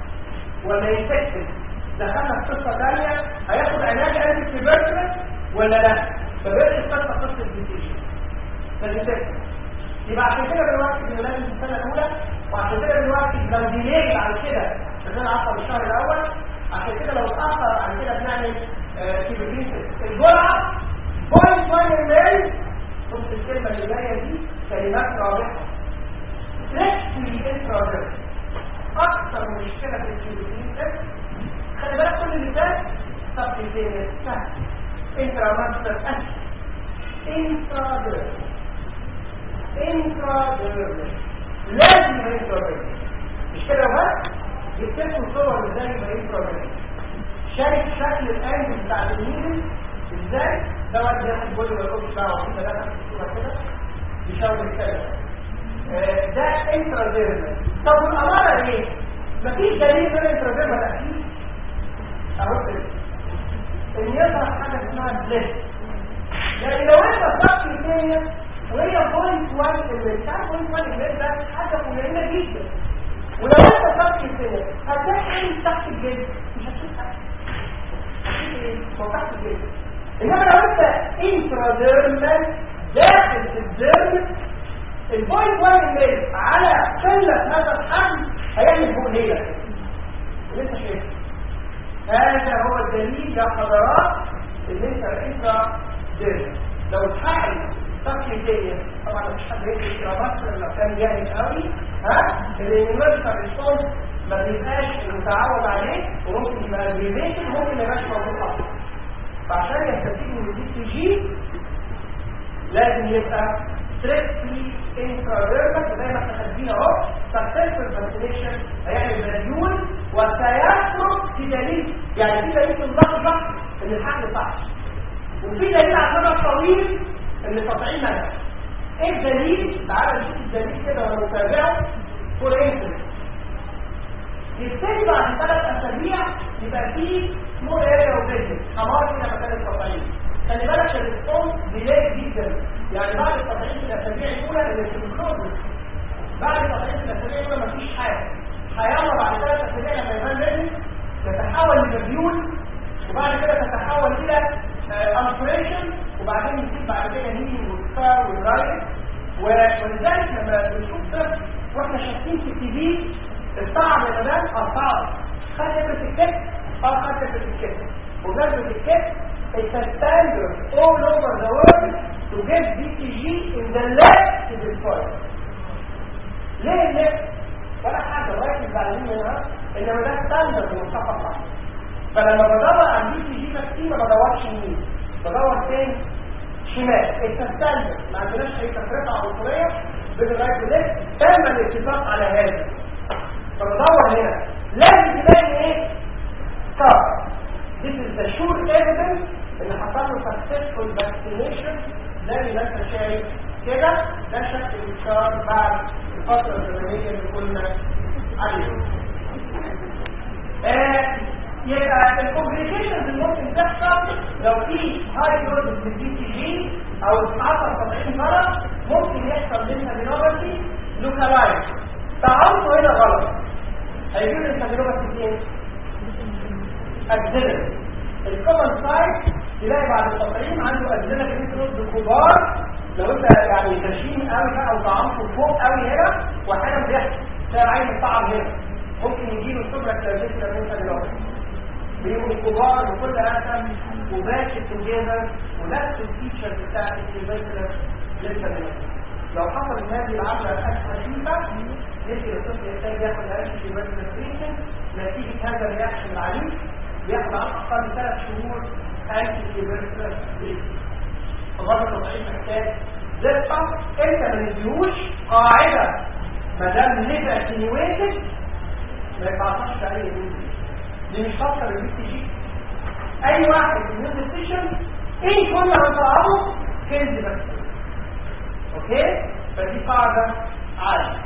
ولا ينفكتد دخلنا في قصه ثانيه هياخد علاج انتي تيبركلس ولا لا فبقت القصه قصه ديتيشن فالديتيشن يبقى عشان كده دلوقتي بنلاقي في السنه الاولى وعشان كده دلوقتي لو ديلي عن كده عشان عصر الشهر الاول عشان كده لو اتاخر عن كده بنعمل كيبريتس الجرعه بوينت 1 مل شفت الكلمه اللي جايه دي كلمات رابحه فليكسي انترا اكثر مشكله في الكيبريتس خلي بالك كل اللي فات سبتيتينيس سهل انترا ماستر اسهل انترا ديرمال انترا ديرمال لازم يبقى انترا ديرمال مش كده بس جبت صور ازاي يبقى انترا ديرمال شايف شكل الانجل بتاع النيل ازاي دوت بياخد بولي ولا ياخد دعوه في ثلاثه في الصوره كده يشاور الثلاثه ده انترا ديرمال طب والاماره ايه مفيش دليل ان انترا ديرمال اكيد اهو كده ان يظهر حاجه اسمها بليس يعني لو انت ضغط الدنيا وهي بوينت 1 اللي بتاع بوينت 1 اللي ده حاجه قليله جدا ولو انت ضغط الدنيا هتلاقي ايه تحت الجلد مش هتشوف حاجه هتشوف ايه هو تحت الجلد انما لو انت انتراديرمال داخل في الديرم البوينت 1 ميل على قله هذا الحجم هيعمل بوليه اللي انت شايفه هذا هو الدليل يا حضرات ان انت انترا ديرم لو اتحقق تقليديه طبعا مش حد يدري كرامات لما كان جاهز قوي ها الانيميرسال ريسبونس ما بيبقاش المتعود عليه وممكن يبقى ريليتد ممكن ما يبقاش موجود اصلا فعشان يستفيد من الدي سي جي لازم يبقى ستريكتلي انتراديرمال زي ما احنا خدين اهو سكسسفول فاكسينيشن هيعمل مليون وسيترك في دليل يعني في دليل في اللحظه ان الحقن صح وفي دليل على المدى الطويل ان التطعيم نجح ايه الدليل تعالى نشوف الدليل كده ونتابعه فور انسلين يبتدي بعد ثلاث اسابيع يبقى فيه سمول اريا اوبريشن حمار كده مكان التطعيم خلي بالك الريسبونس ديلاي جدا يعني بعد التطعيم الاسابيع الاولى الانسولين بعد التطعيم الاسابيع الاولى مفيش حاجه هيلا بعد ثلاث اسابيع لما يبان لازم يتحول لمديول وبعد كده تتحول الى انفريشن وبعدين يصير بعد كده هيلينج والستار والرايت ولذلك لما بنشوف ده واحنا شايفين في التي في الصعب يا مدام الصعب خد ابره الكتف اه خد ابره الكتف وجذب الكتف it's a standard all over the world to get BCG in the left to the soil ليه الليفت؟ ولا حاجه لغايه التعليم هنا انما ده ستاندرد متفق عليه فلما بدور عن بي سي جي فاكسين ما بدورش يمين بدور فين شمال التستلم ما عندناش اي تفرقه عنصريه بين الرايت والليفت تم الاتفاق على هذا فبدور هنا لازم تلاقي ايه ستار This is the sure evidence ان حصل له successful vaccination زي ما انت شايف كده ده شكل الستار بعد الفتره الزمنيه اللي قلنا عليها آه يبقى الكومبليكيشنز اللي ممكن تحصل لو في هاي دوز من الدي تي جي او اتعطى 70 غلط ممكن يحصل منها مينوباثي لوكالايز تعرفوا هنا غلط هيجيب لي مينوباثي فين؟ اجزله الكومن سايت تلاقي بعد التطعيم عنده اجزله كريتروز كبار لو انت يعني غشيم قوي بقى او طعمته فوق قوي هنا واحيانا بيحصل تلاقي عين الطعم هنا ممكن يجيله السوبر كلاسيكا من مينوباثي بيبقوا كبار وكل رسم وباشر توجيزر ونفس الفيتشر بتاعت الانفستر لسه منه لو حصل ان هذه العمله الحاجه خفيفه يجي الطفل يحتاج ياخد انتي تريتمنت نتيجه هذا الرياكشن العنيف بياخد على الاقل ثلاث شهور انتي تريتمنت فبرضه التضعيف محتاج دقه انت ما نديهوش قاعده ما دام ليف اتنيويتد ما يتعطاش عليه دي مش خاصه بالبي تي جي اي واحد من الديسيشن ايه كل هنطلعه كنز بس اوكي فدي قاعده عاليه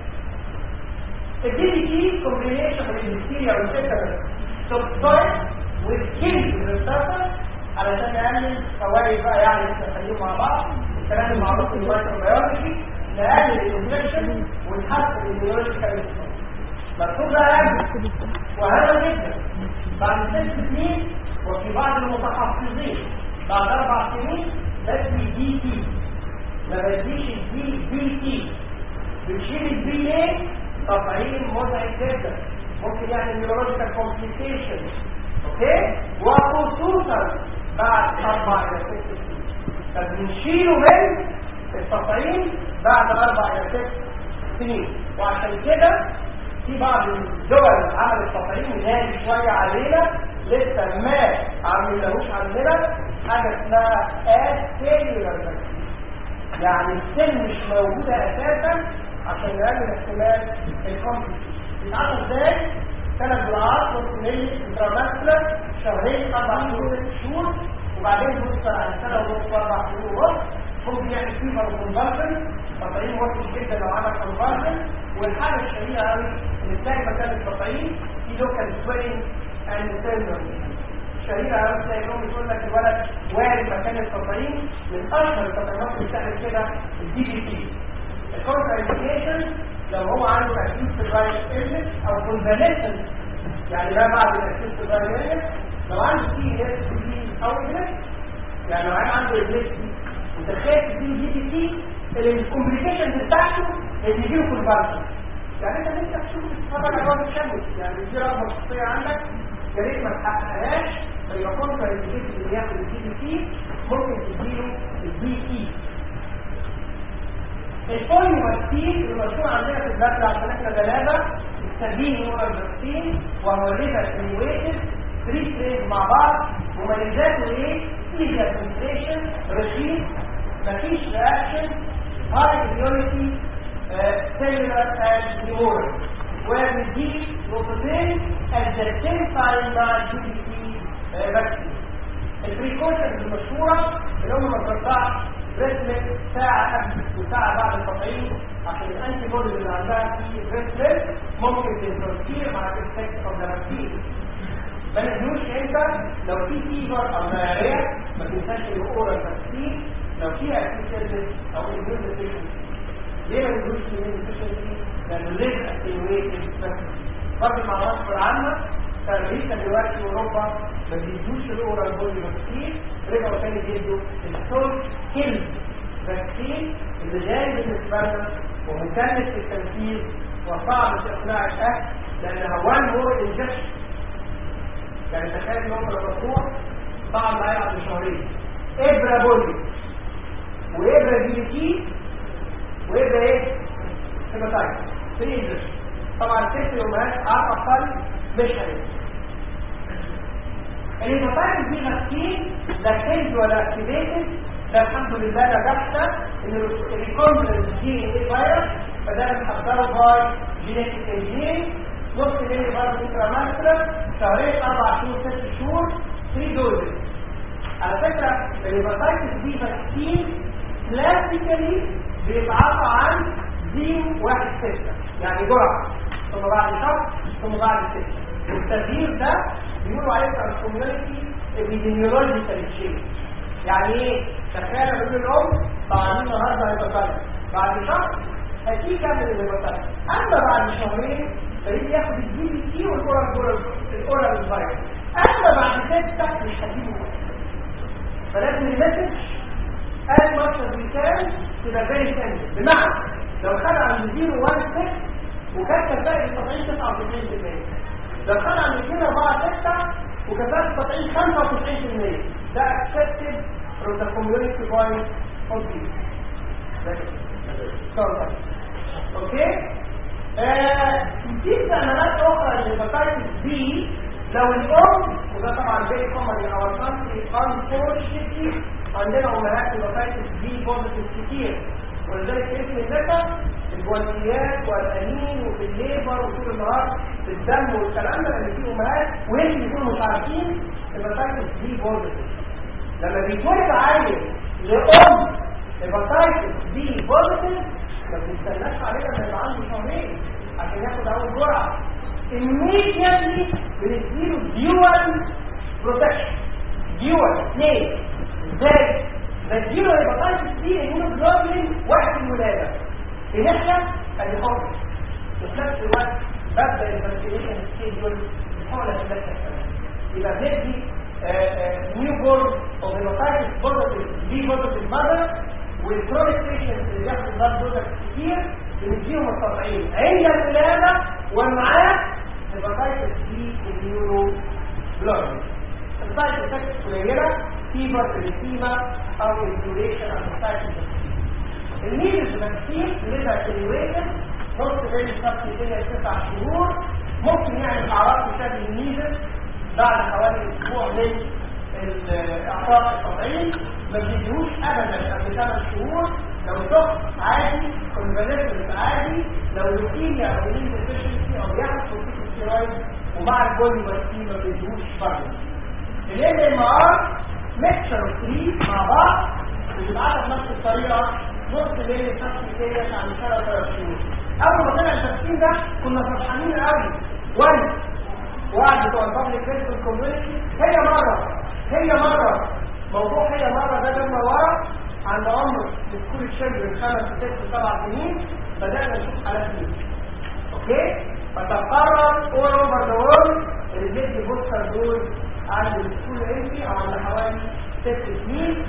الدي دي تي كومبينيشن بين البكتيريا والسيكتر سبتايت والكنز للسفر علشان نعمل فوائد بقى يعني احنا خليهم مع بعض الكلام المعروف في المايكروبيولوجي نقلل الانفكشن ونحسن البيولوجيكال مكتوب بقى وهذا جدا بعد ست سنين وفي بعض المتحفظين بعد اربع سنين بدي دي تي ما بديش الدي بي تي بتشيل البي ليه تطعيم مزعج جدا ممكن يعمل نيورولوجيكال كومبليكيشن اوكي وخصوصا بعد اربع الى ست سنين فبنشيله من التطعيم بعد اربع الى ست سنين وعشان كده في بعض الدول عملت تطعيم نادي شويه علينا لسه ما عملناهوش عندنا حاجه اسمها اسيلولار يعني السن مش موجوده اساسا عشان نقلل احتمال الكومبليكيشن بيتعمل ازاي؟ ثلاث جرعات نص ملي انتراماسكولار شهرين اربع شهور ست شهور وبعدين بوستر على سنه ونص اربع شهور ونص ممكن يعمل فيفر كونفرجن تطعيم وحش جدا لو عمل كونفرجن والحاجه الشهيره قوي ان تلاقي مكان التطعيم في لوكال سوينج اند سيلفر شهيره قوي تلاقي لهم يقول لك الولد وارد مكان التطعيم من اشهر التطعيمات اللي بتعمل كده الدي بي تي الكونترانديكيشن لو هو عنده تأكيد في الفيروس إلس أو كونفاليسنت يعني ما بعد تأكيد في الفيروس إلس لو عنده تي اس بي أو إلس يعني لو عيل عنده ابليكسي وتخيل تديله جي بي تي الكومبليكيشنز بتاعته ان يجيله كونفرجن يعني انت نفسك تشوف تتفرج على الواد الشمس يعني دي رغبه شخصيه عندك يا ريت ما تحققهاش فيبقى كونتر انديكيتد اللي ياخد الجي بي تي ممكن تديله البي اي البوليو فاكسين اللي مشهور عندنا في البلد عشان احنا غلابه السبين نورال فاكسين وهو ليفر انويتد 3 تريد مع بعض مميزاته ايه؟ ايزي ادمنستريشن رخيص مفيش رياكشن هاي اميونيتي سيلولار اند هيمورال وبيديك نقطتين at the same time مع الجي بي تي فاكسين البريكوشنز المشهوره اللي هم ما ترضعش ريسلت ساعة قبل وساعة بعد التطعيم عشان الانتي بودي اللي عندها في ريسلت ممكن تنترفير مع الافكت اوف ذا فاكسين ما نقولوش انت لو في فيبر او دايريا ما تنساش الاورال فاكسين لو فيها اكيد سيرفيس او اميون ديفيشنسي ليه ما نقولوش اميون ديفيشنسي؟ لانه ليه اتنويتد برضه المعلومات العامة في امريكا دلوقتي واوروبا ما بيدوش الاورال بودي فاكسين رجعوا تاني جدوا السول كيل فاكسين اللي غالي بالنسبه لنا ومكلف في التنفيذ وصعب في اقناع الاهل لانها وان مور انجكشن يعني تخيل ان هم لما تروح صعب معايا بعد شهرين ابره بولي وابره دي تي وابره ايه؟ هيباتايتس فريزر طبعا ست الامهات عارفه اطفال مش هيبقى الهيباتايتس دي فاكسين لا كنز ولا اكتيفيتد ده الحمد لله نجحنا ان الريكومبلنس جين ايه فيروس فده بنحضره باي جينيتيك انجينيرنج نص ملي برضه انتراماسكولار شهرين اربع شهور ست شهور 3 دوزز على فكره الهيباتايتس دي فاكسين كلاسيكالي بيتعاطى عن زيرو واحد ستة يعني جرعة ثم بعد شهر ثم بعد ستة والتغيير ده بيقولوا عليه ترانسكوميونيتي ابيديميولوجيكال تشينج يعني ايه تخيل بيقول الام طبعا النهارده هيبقى بعد شهر هتيجي كامل الهيباتايتس اما بعد شهرين فيجي ياخد الجي بي تي والاورال الاورال فيروس اما بعد ستة مش هتجيبه فلازم المسج as much as we can تبقى very sensitive بمعنى لو خد عند 0 1 6 وكانت كفاءة التطعيم 99% لو خد عند 2 4 6 وكفاءة التطعيم 95% ده accepted from the community point of view اوكي في استعمالات اخرى للهيباتايتس بي لو الام وده طبعا فيري كومن ان اور كونتري unfortunately عندنا امهات هيباتايتس بي بوزيتيف كتير ولذلك اسم الذكر الجوانتيات والانين وفي الليبر وطول النهار في الدم والكلام ده لان في امهات ويمكن يكونوا مش عارفين هيباتايتس بي بوزيتيف لما بيتولد عيل لام هيباتايتس بي بوزيتيف ما بنستناش عليه لما يبقى عنده شهرين عشان ياخد اول جرعه immediately بنديله ديوال بروتكشن ديوال اثنين ازاي بديله هيباتايتس دي immunoglobulin وقت الولاده في ناحيه ادي حر وفي نفس الوقت ببدا الفاكسينيشن سكيدول بحول الثلاثه كمان يبقى بندي نيو بورن او هيباتايتس بوزيتيف دي بوزيتيف ماذر والكرونيك بيشنت اللي بياخدوا بلاد دوزر كتير بنديهم التطعيم عند الولاده ومعاه هيباتايتس دي اميونو جلوبولين السايد افكتس قليله فيبر ريسيما او انفليشن او سايد الميلز فاكسين ليها اتنيويشن نص بين الشخص الدنيا تسع شهور ممكن يعمل اعراض تشابه الميلز بعد حوالي اسبوع من الاعطاء الطبيعي ما بيديهوش ابدا قبل ثمان شهور لو ضغط عادي كونفاليسنس عادي لو لوكيميا او لين ديفيشنسي او ياخد كورتيكوستيرويد ومع البولي فاكسين ما بيديهوش برضه الام ام ار ميكشر 3 مع بعض بيتعاطى بنفس الطريقه نص ليل نفس الكيس عن ثلاث ثلاث شهور اول ما طلع التفكير ده كنا فرحانين قوي وان وقعد بتوع البابليك هيلث كوميونتي هي مره هي مره موضوع هي مره ده جنب ورا عند عمر سكول تشيلدرن خمس ست سبع سنين بدانا نشوف حالات دي اوكي فتقرر اول اوفر ذا وورلد اللي بيدي بوستر دول عند السكول انتي او عند حوالي ست سنين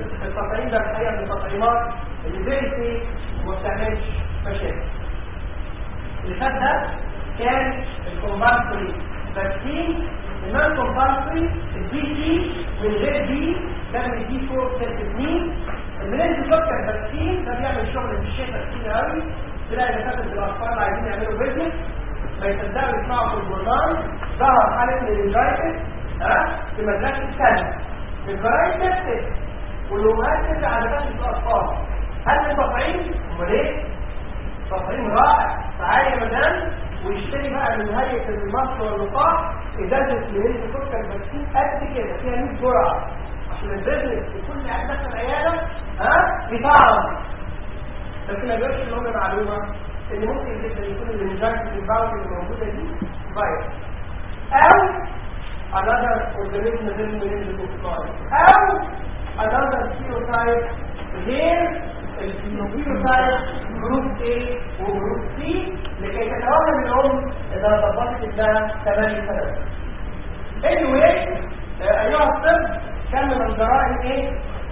التطعيمات اللي فيري سيف وما بتعملش مشاكل اللي فات ده كان الكومبالسري فاكسين النون كومبالسري البي سي من غير بي ده من دي 4 سنت 2 المنين سكر فاكسين ده بيعمل شغل في الشتاء كتير قوي تلاقي دكاتره الاطفال عايزين يعملوا بيزنس ما يصدقوا يسمعوا في الجورنال ظهر حاله الانجايتس ها في مدرسه السنه في الجرايد نفسه والامهات ترجع على دكاتره الاطفال هل التطعيم؟ امال ايه؟ تطعيم رائع تعالى يا مدام ويشتري بقى من هيئه المصل واللقاح ازازه منين سكر فاكسين قد كده فيها 100 جرعه عشان البيزنس وكل قاعد داخل العياده ها يطعم بس ما يقولش ان هم معلومه ان ممكن جدا يكون الانجكشن الباوند اللي موجوده دي فيروس او another organism within within the body او another serotype غير السيروتايب جروب A وجروب C لكي تتوهم الام اذا ضبطت الدم 8 سنوات anyway ايها الطب كان من جرائم ايه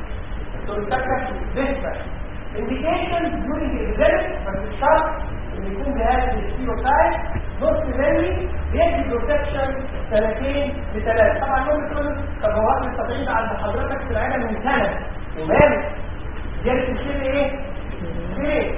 ترتكب نسبه indications during the exam بس الشرط ان يكون بهذا السيروتايب نص ملي بيدي بروتكشن سنتين لثلاث طبعا ممكن تقول طب هو وقت التطعيم عند حضرتك في العيله من سنه وماله زياده السن ايه؟ ايه؟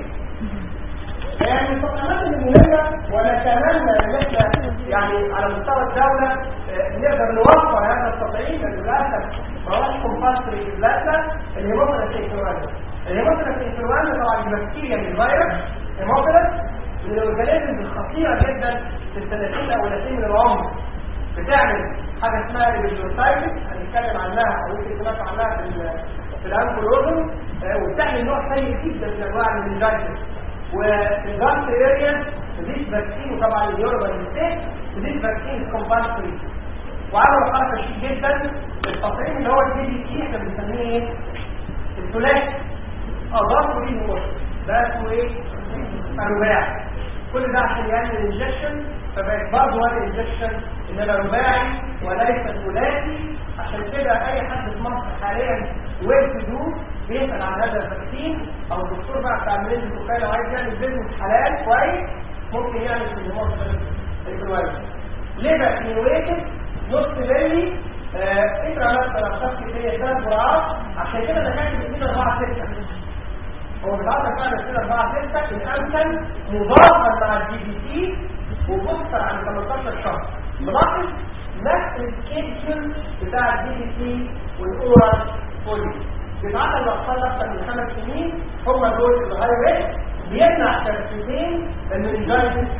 يعني التطعيمات المهمه ونتمنى ان احنا يعني على مستوى الدوله آه، نقدر نوفر هذا التطعيم لان للاسف ما هوش كومبالسري في بلادنا الهيموفيلس انفلونزا الهيموفيلس انفلونزا طبعا دي بكتيريا من الفيروس هيموفيلس من الاورجانيزمز الخطيره جدا في السنتين الاولانيين من العمر بتعمل حاجه اسمها ريبيجوسايتس هنتكلم عنها او يمكن سمعت عنها في ال- في الانكولوجن وبتعمل نوع سيء جدا من انواع المنجايتس وفي الجانت اريا ديش فاكسين وطبعا اليوروبا ستيت وديش فاكسين كومبالسري وعملوا حركه شيك جدا التطعيم اللي هو الدي بي تي احنا بنسميه ايه؟ الثلاثي اضافوا ليه الموت ده اسمه ايه؟ الرباعي كل ده عشان يعمل انجكشن فبقت برضه هذا الانجكشن انما رباعي وليس ثلاثي عشان كده اي حد في مصر حاليا ويل تو دو بيسال عن هذا الفاكسين او الدكتور بقى بتاع المريض الكوكاي لو عايز يعمل بيزنس حلال كويس ممكن يعمل في الهرمون الكويس ليه فاكسينويتد نص ملي اقرا نفسك لو خدت هي ثلاث جرعات عشان كده ده كان بيدينا 4 6 هو بالعادة فعلا كده 4 6 الامثل مضافا مع الدي بي سي وبصر عن 18 شهر ملاحظ نفس السكيدجول بتاع الدي بي سي والاورال بوليو بيتعطى الاطفال اكثر من خمس سنين هم دول الهاي ريسك بيمنع تركيزين المنجايتس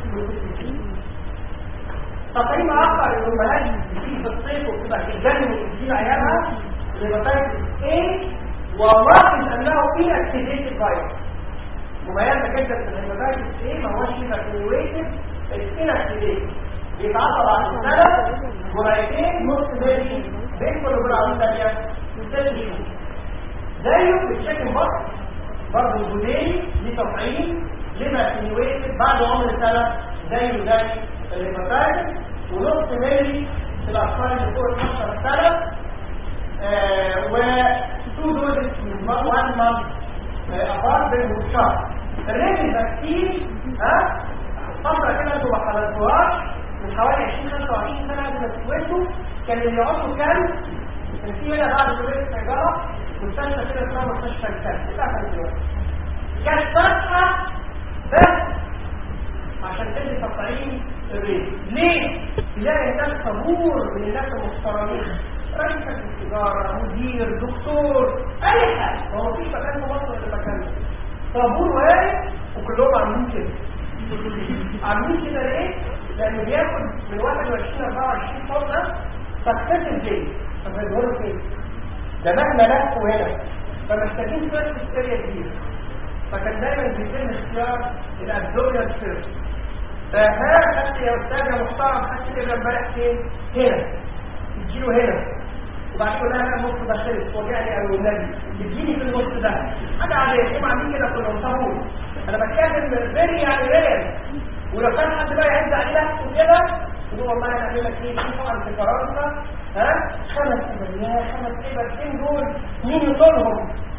تقييم اخر الامهات بتيجي في الصيف وبتبقى تتجنن وتدير عيالها لهيباتايتس A ولاحظ انه في اكتيفيتد فيروس مميزه جدا في الهيباتايتس A ما هوش اكتيفيتد انكتيفيتد بيتعطى بعد سنه جرعتين نص ملي بين كل جرعه ثانيه ست شهور زيه في الشكل بطن برضه الجديري ليه تطعيم لما اكتيفيتد بعد عمر سنه زيه زي الهيباتايتس ونص ملي في الاطفال اللي فوق 12 سنه و تو دوزز من 1 مانث ابار بينهم شهر الريبي فاكسين ها فتره كده انتوا ما حضرتوهاش من حوالي 20 25 سنه قبل ما تتولدوا كان اللي يقعدوا كام كان في هنا بعد كليه التجاره مستشفى كده اسمها مستشفى الكاس اتقفل دلوقتي كانت فاتحه بس عشان تدي تطعيم الريبي ليه؟ تلاقي هناك طابور من الناس المحترمين رئيس التجارة مدير دكتور اي حاجة هو مفيش مكان في مصر اللي مكان طابور واقف وكلهم عاملين كده عاملين كده ليه؟ لانه بياخد من 21 24 فرصة تخطيط الجيش طب هيظهروا فين؟ ده مهما لفوا هنا فمحتاجين فيرست اريا كبيرة فكان دايما بيتم اختيار الابدومينال فيرست فها خدت يا استاذ يا محترم خدت كده امبارح فين؟ هنا تجيله هنا وبعد كده انا النص ده خلص وجعني او النبي تجيني في النص ده حاجه عاديه هم عاملين كده كلهم طابور انا بتكلم فيري يعني ريال ولو كان حد بقى يعد عليه نفسه كده يقول والله انا اعمل لك ايه في طبعا في فرنسا ها خمس ابرياء خمس ابر فين دول مين يطولهم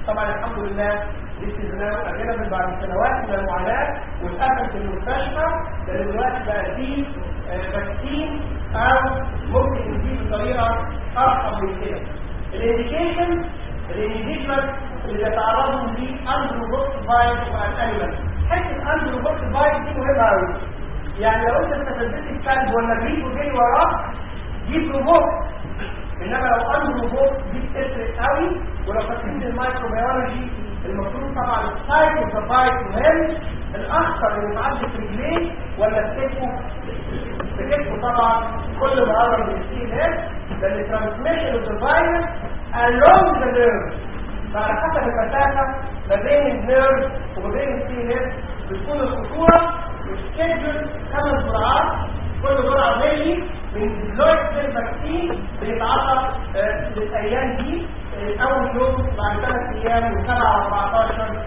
طبعا الحمد لله الاستثناء اجينا بعد سنوات من المعاناه واتقفل في المستشفى لان دلوقتي بقى فيه فاكسين او ممكن يجي بطريقه ارحم من كده الانديكيشن الانديفيدوال اللي بيتعرضوا لاندرو بوكس فايروس والانيمال حته اندرو بوكس فايروس دي مهمه قوي يعني لو انت استفدت الكلب ولا جريب وجري وراه دي بروفوك انما لو اندرو بوكس دي بتفرق قوي ولو فاكرين الميكروبيولوجي المفروض طبعا السايت اوف ذا بايت مهم الاخطر اللي يتعدي في رجليه ولا في كتفه في كتفه طبعا كل ما قرب من السي ناس لان الترانسميشن اوف ذا فيروس along the nerve فعلى حسب المسافه ما بين النيرف وما بين السي ناس بتكون الخطوره والسكيدجول خمس جرعات كل جرعه ملي من لويد سيل فاكسين بيتعطى للايام دي اول يوم بعد ثلاث ايام من 7 و14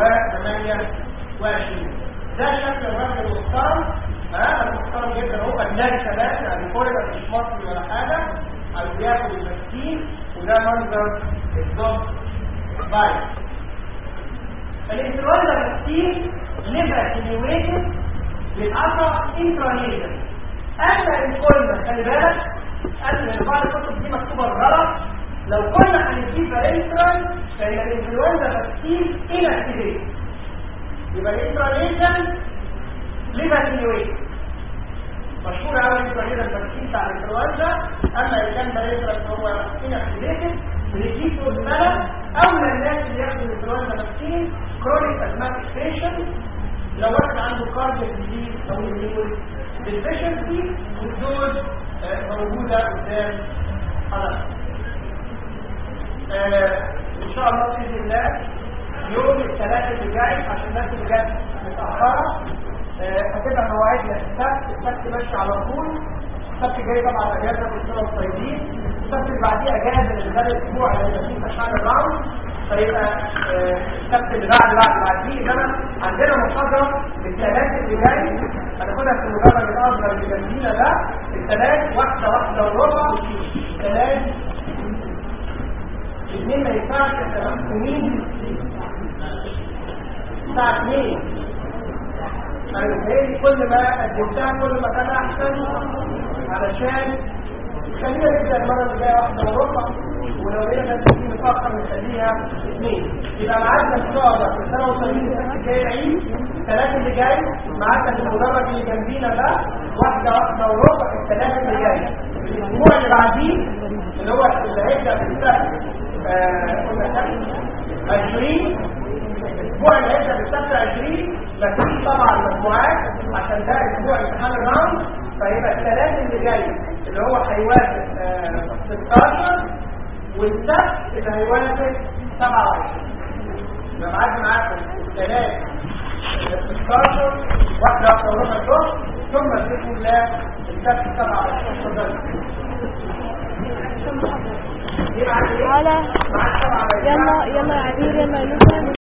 و28 ده شكل الراجل المحترم ها المحترم جدا هو اجنبي كمان يعني كل مش مصري ولا حاجه او بياخد الفاكسين وده منظر الضغط بايت الانفلونزا فاكسين ليفر اتنيويتد بيتعطى انترانيزل اما الانفلونزا خلي بالك قبل بعض الكتب دي مكتوبه غلط لو كنا هنجيب ريسترال فهي الانفلونزا فاكسين انكتيفيت يبقى الانترانيزل ليفر اتنيويتد مشهور قوي الانفلونزا الفاكسين بتاع الانفلونزا اما اذا كان ريسترال فهو انكتيفيتد بنجيب له السبب اولى الناس اللي ياخدوا الانفلونزا فاكسين كرونيك ازماتيك بيشنت لو واحد عنده كاردياك ديزيز او يقول ديفيشنسي والدوز موجوده قدام حضرتك ان شاء الله باذن الله يوم الثلاثاء اللي جاي عشان الناس اللي جت متاخره هتبقى مواعيدنا السبت السبت ماشي على طول السبت الجاي طبعا اجازه كل سنه وانتم طيبين السبت اللي بعديه اجازه اللي ده الاسبوع اللي هيبقى فيه تشعل الراوند فيبقى السبت اللي بعد بعد بعديه انما عندنا محاضره الثلاث اللي جاي هناخدها في المدرج الاصغر اللي جنبينا ده الثلاث واحده واحده وربع ثلاث الاثنين ما ينفعش مين الساعه 2 انا متهيألي كل ما قدمتها كل ما كان احسن علشان خلينا نبدا المره اللي جايه واحده وربع ولو لقينا نفسي متاخر نخليها اثنين يبقى معادنا ان شاء الله في السنه وطالبين السنه الجايه عيد الثلاثه اللي جاي معانا في المدرج اللي جنبينا ده واحده واحده وربع الثلاثه اللي جاي الاسبوع اللي بعديه اللي هو اللي هيبدا في السبت قلنا 20 الاسبوع اللي هيبدا في السبت 20 مفيش طبعا مجموعات عشان ده اسبوع امتحان الراوند فيبقى الثلاث اللي جاي اللي هو هيوافق 16 والسبت اللي هيوافق 27 يبقى معاك معاكم ثلاث 16 واحدة واحدة وربع الظهر ثم بإذن الله السبت 27 على يلا يلا يا عبير يلا يا لبنى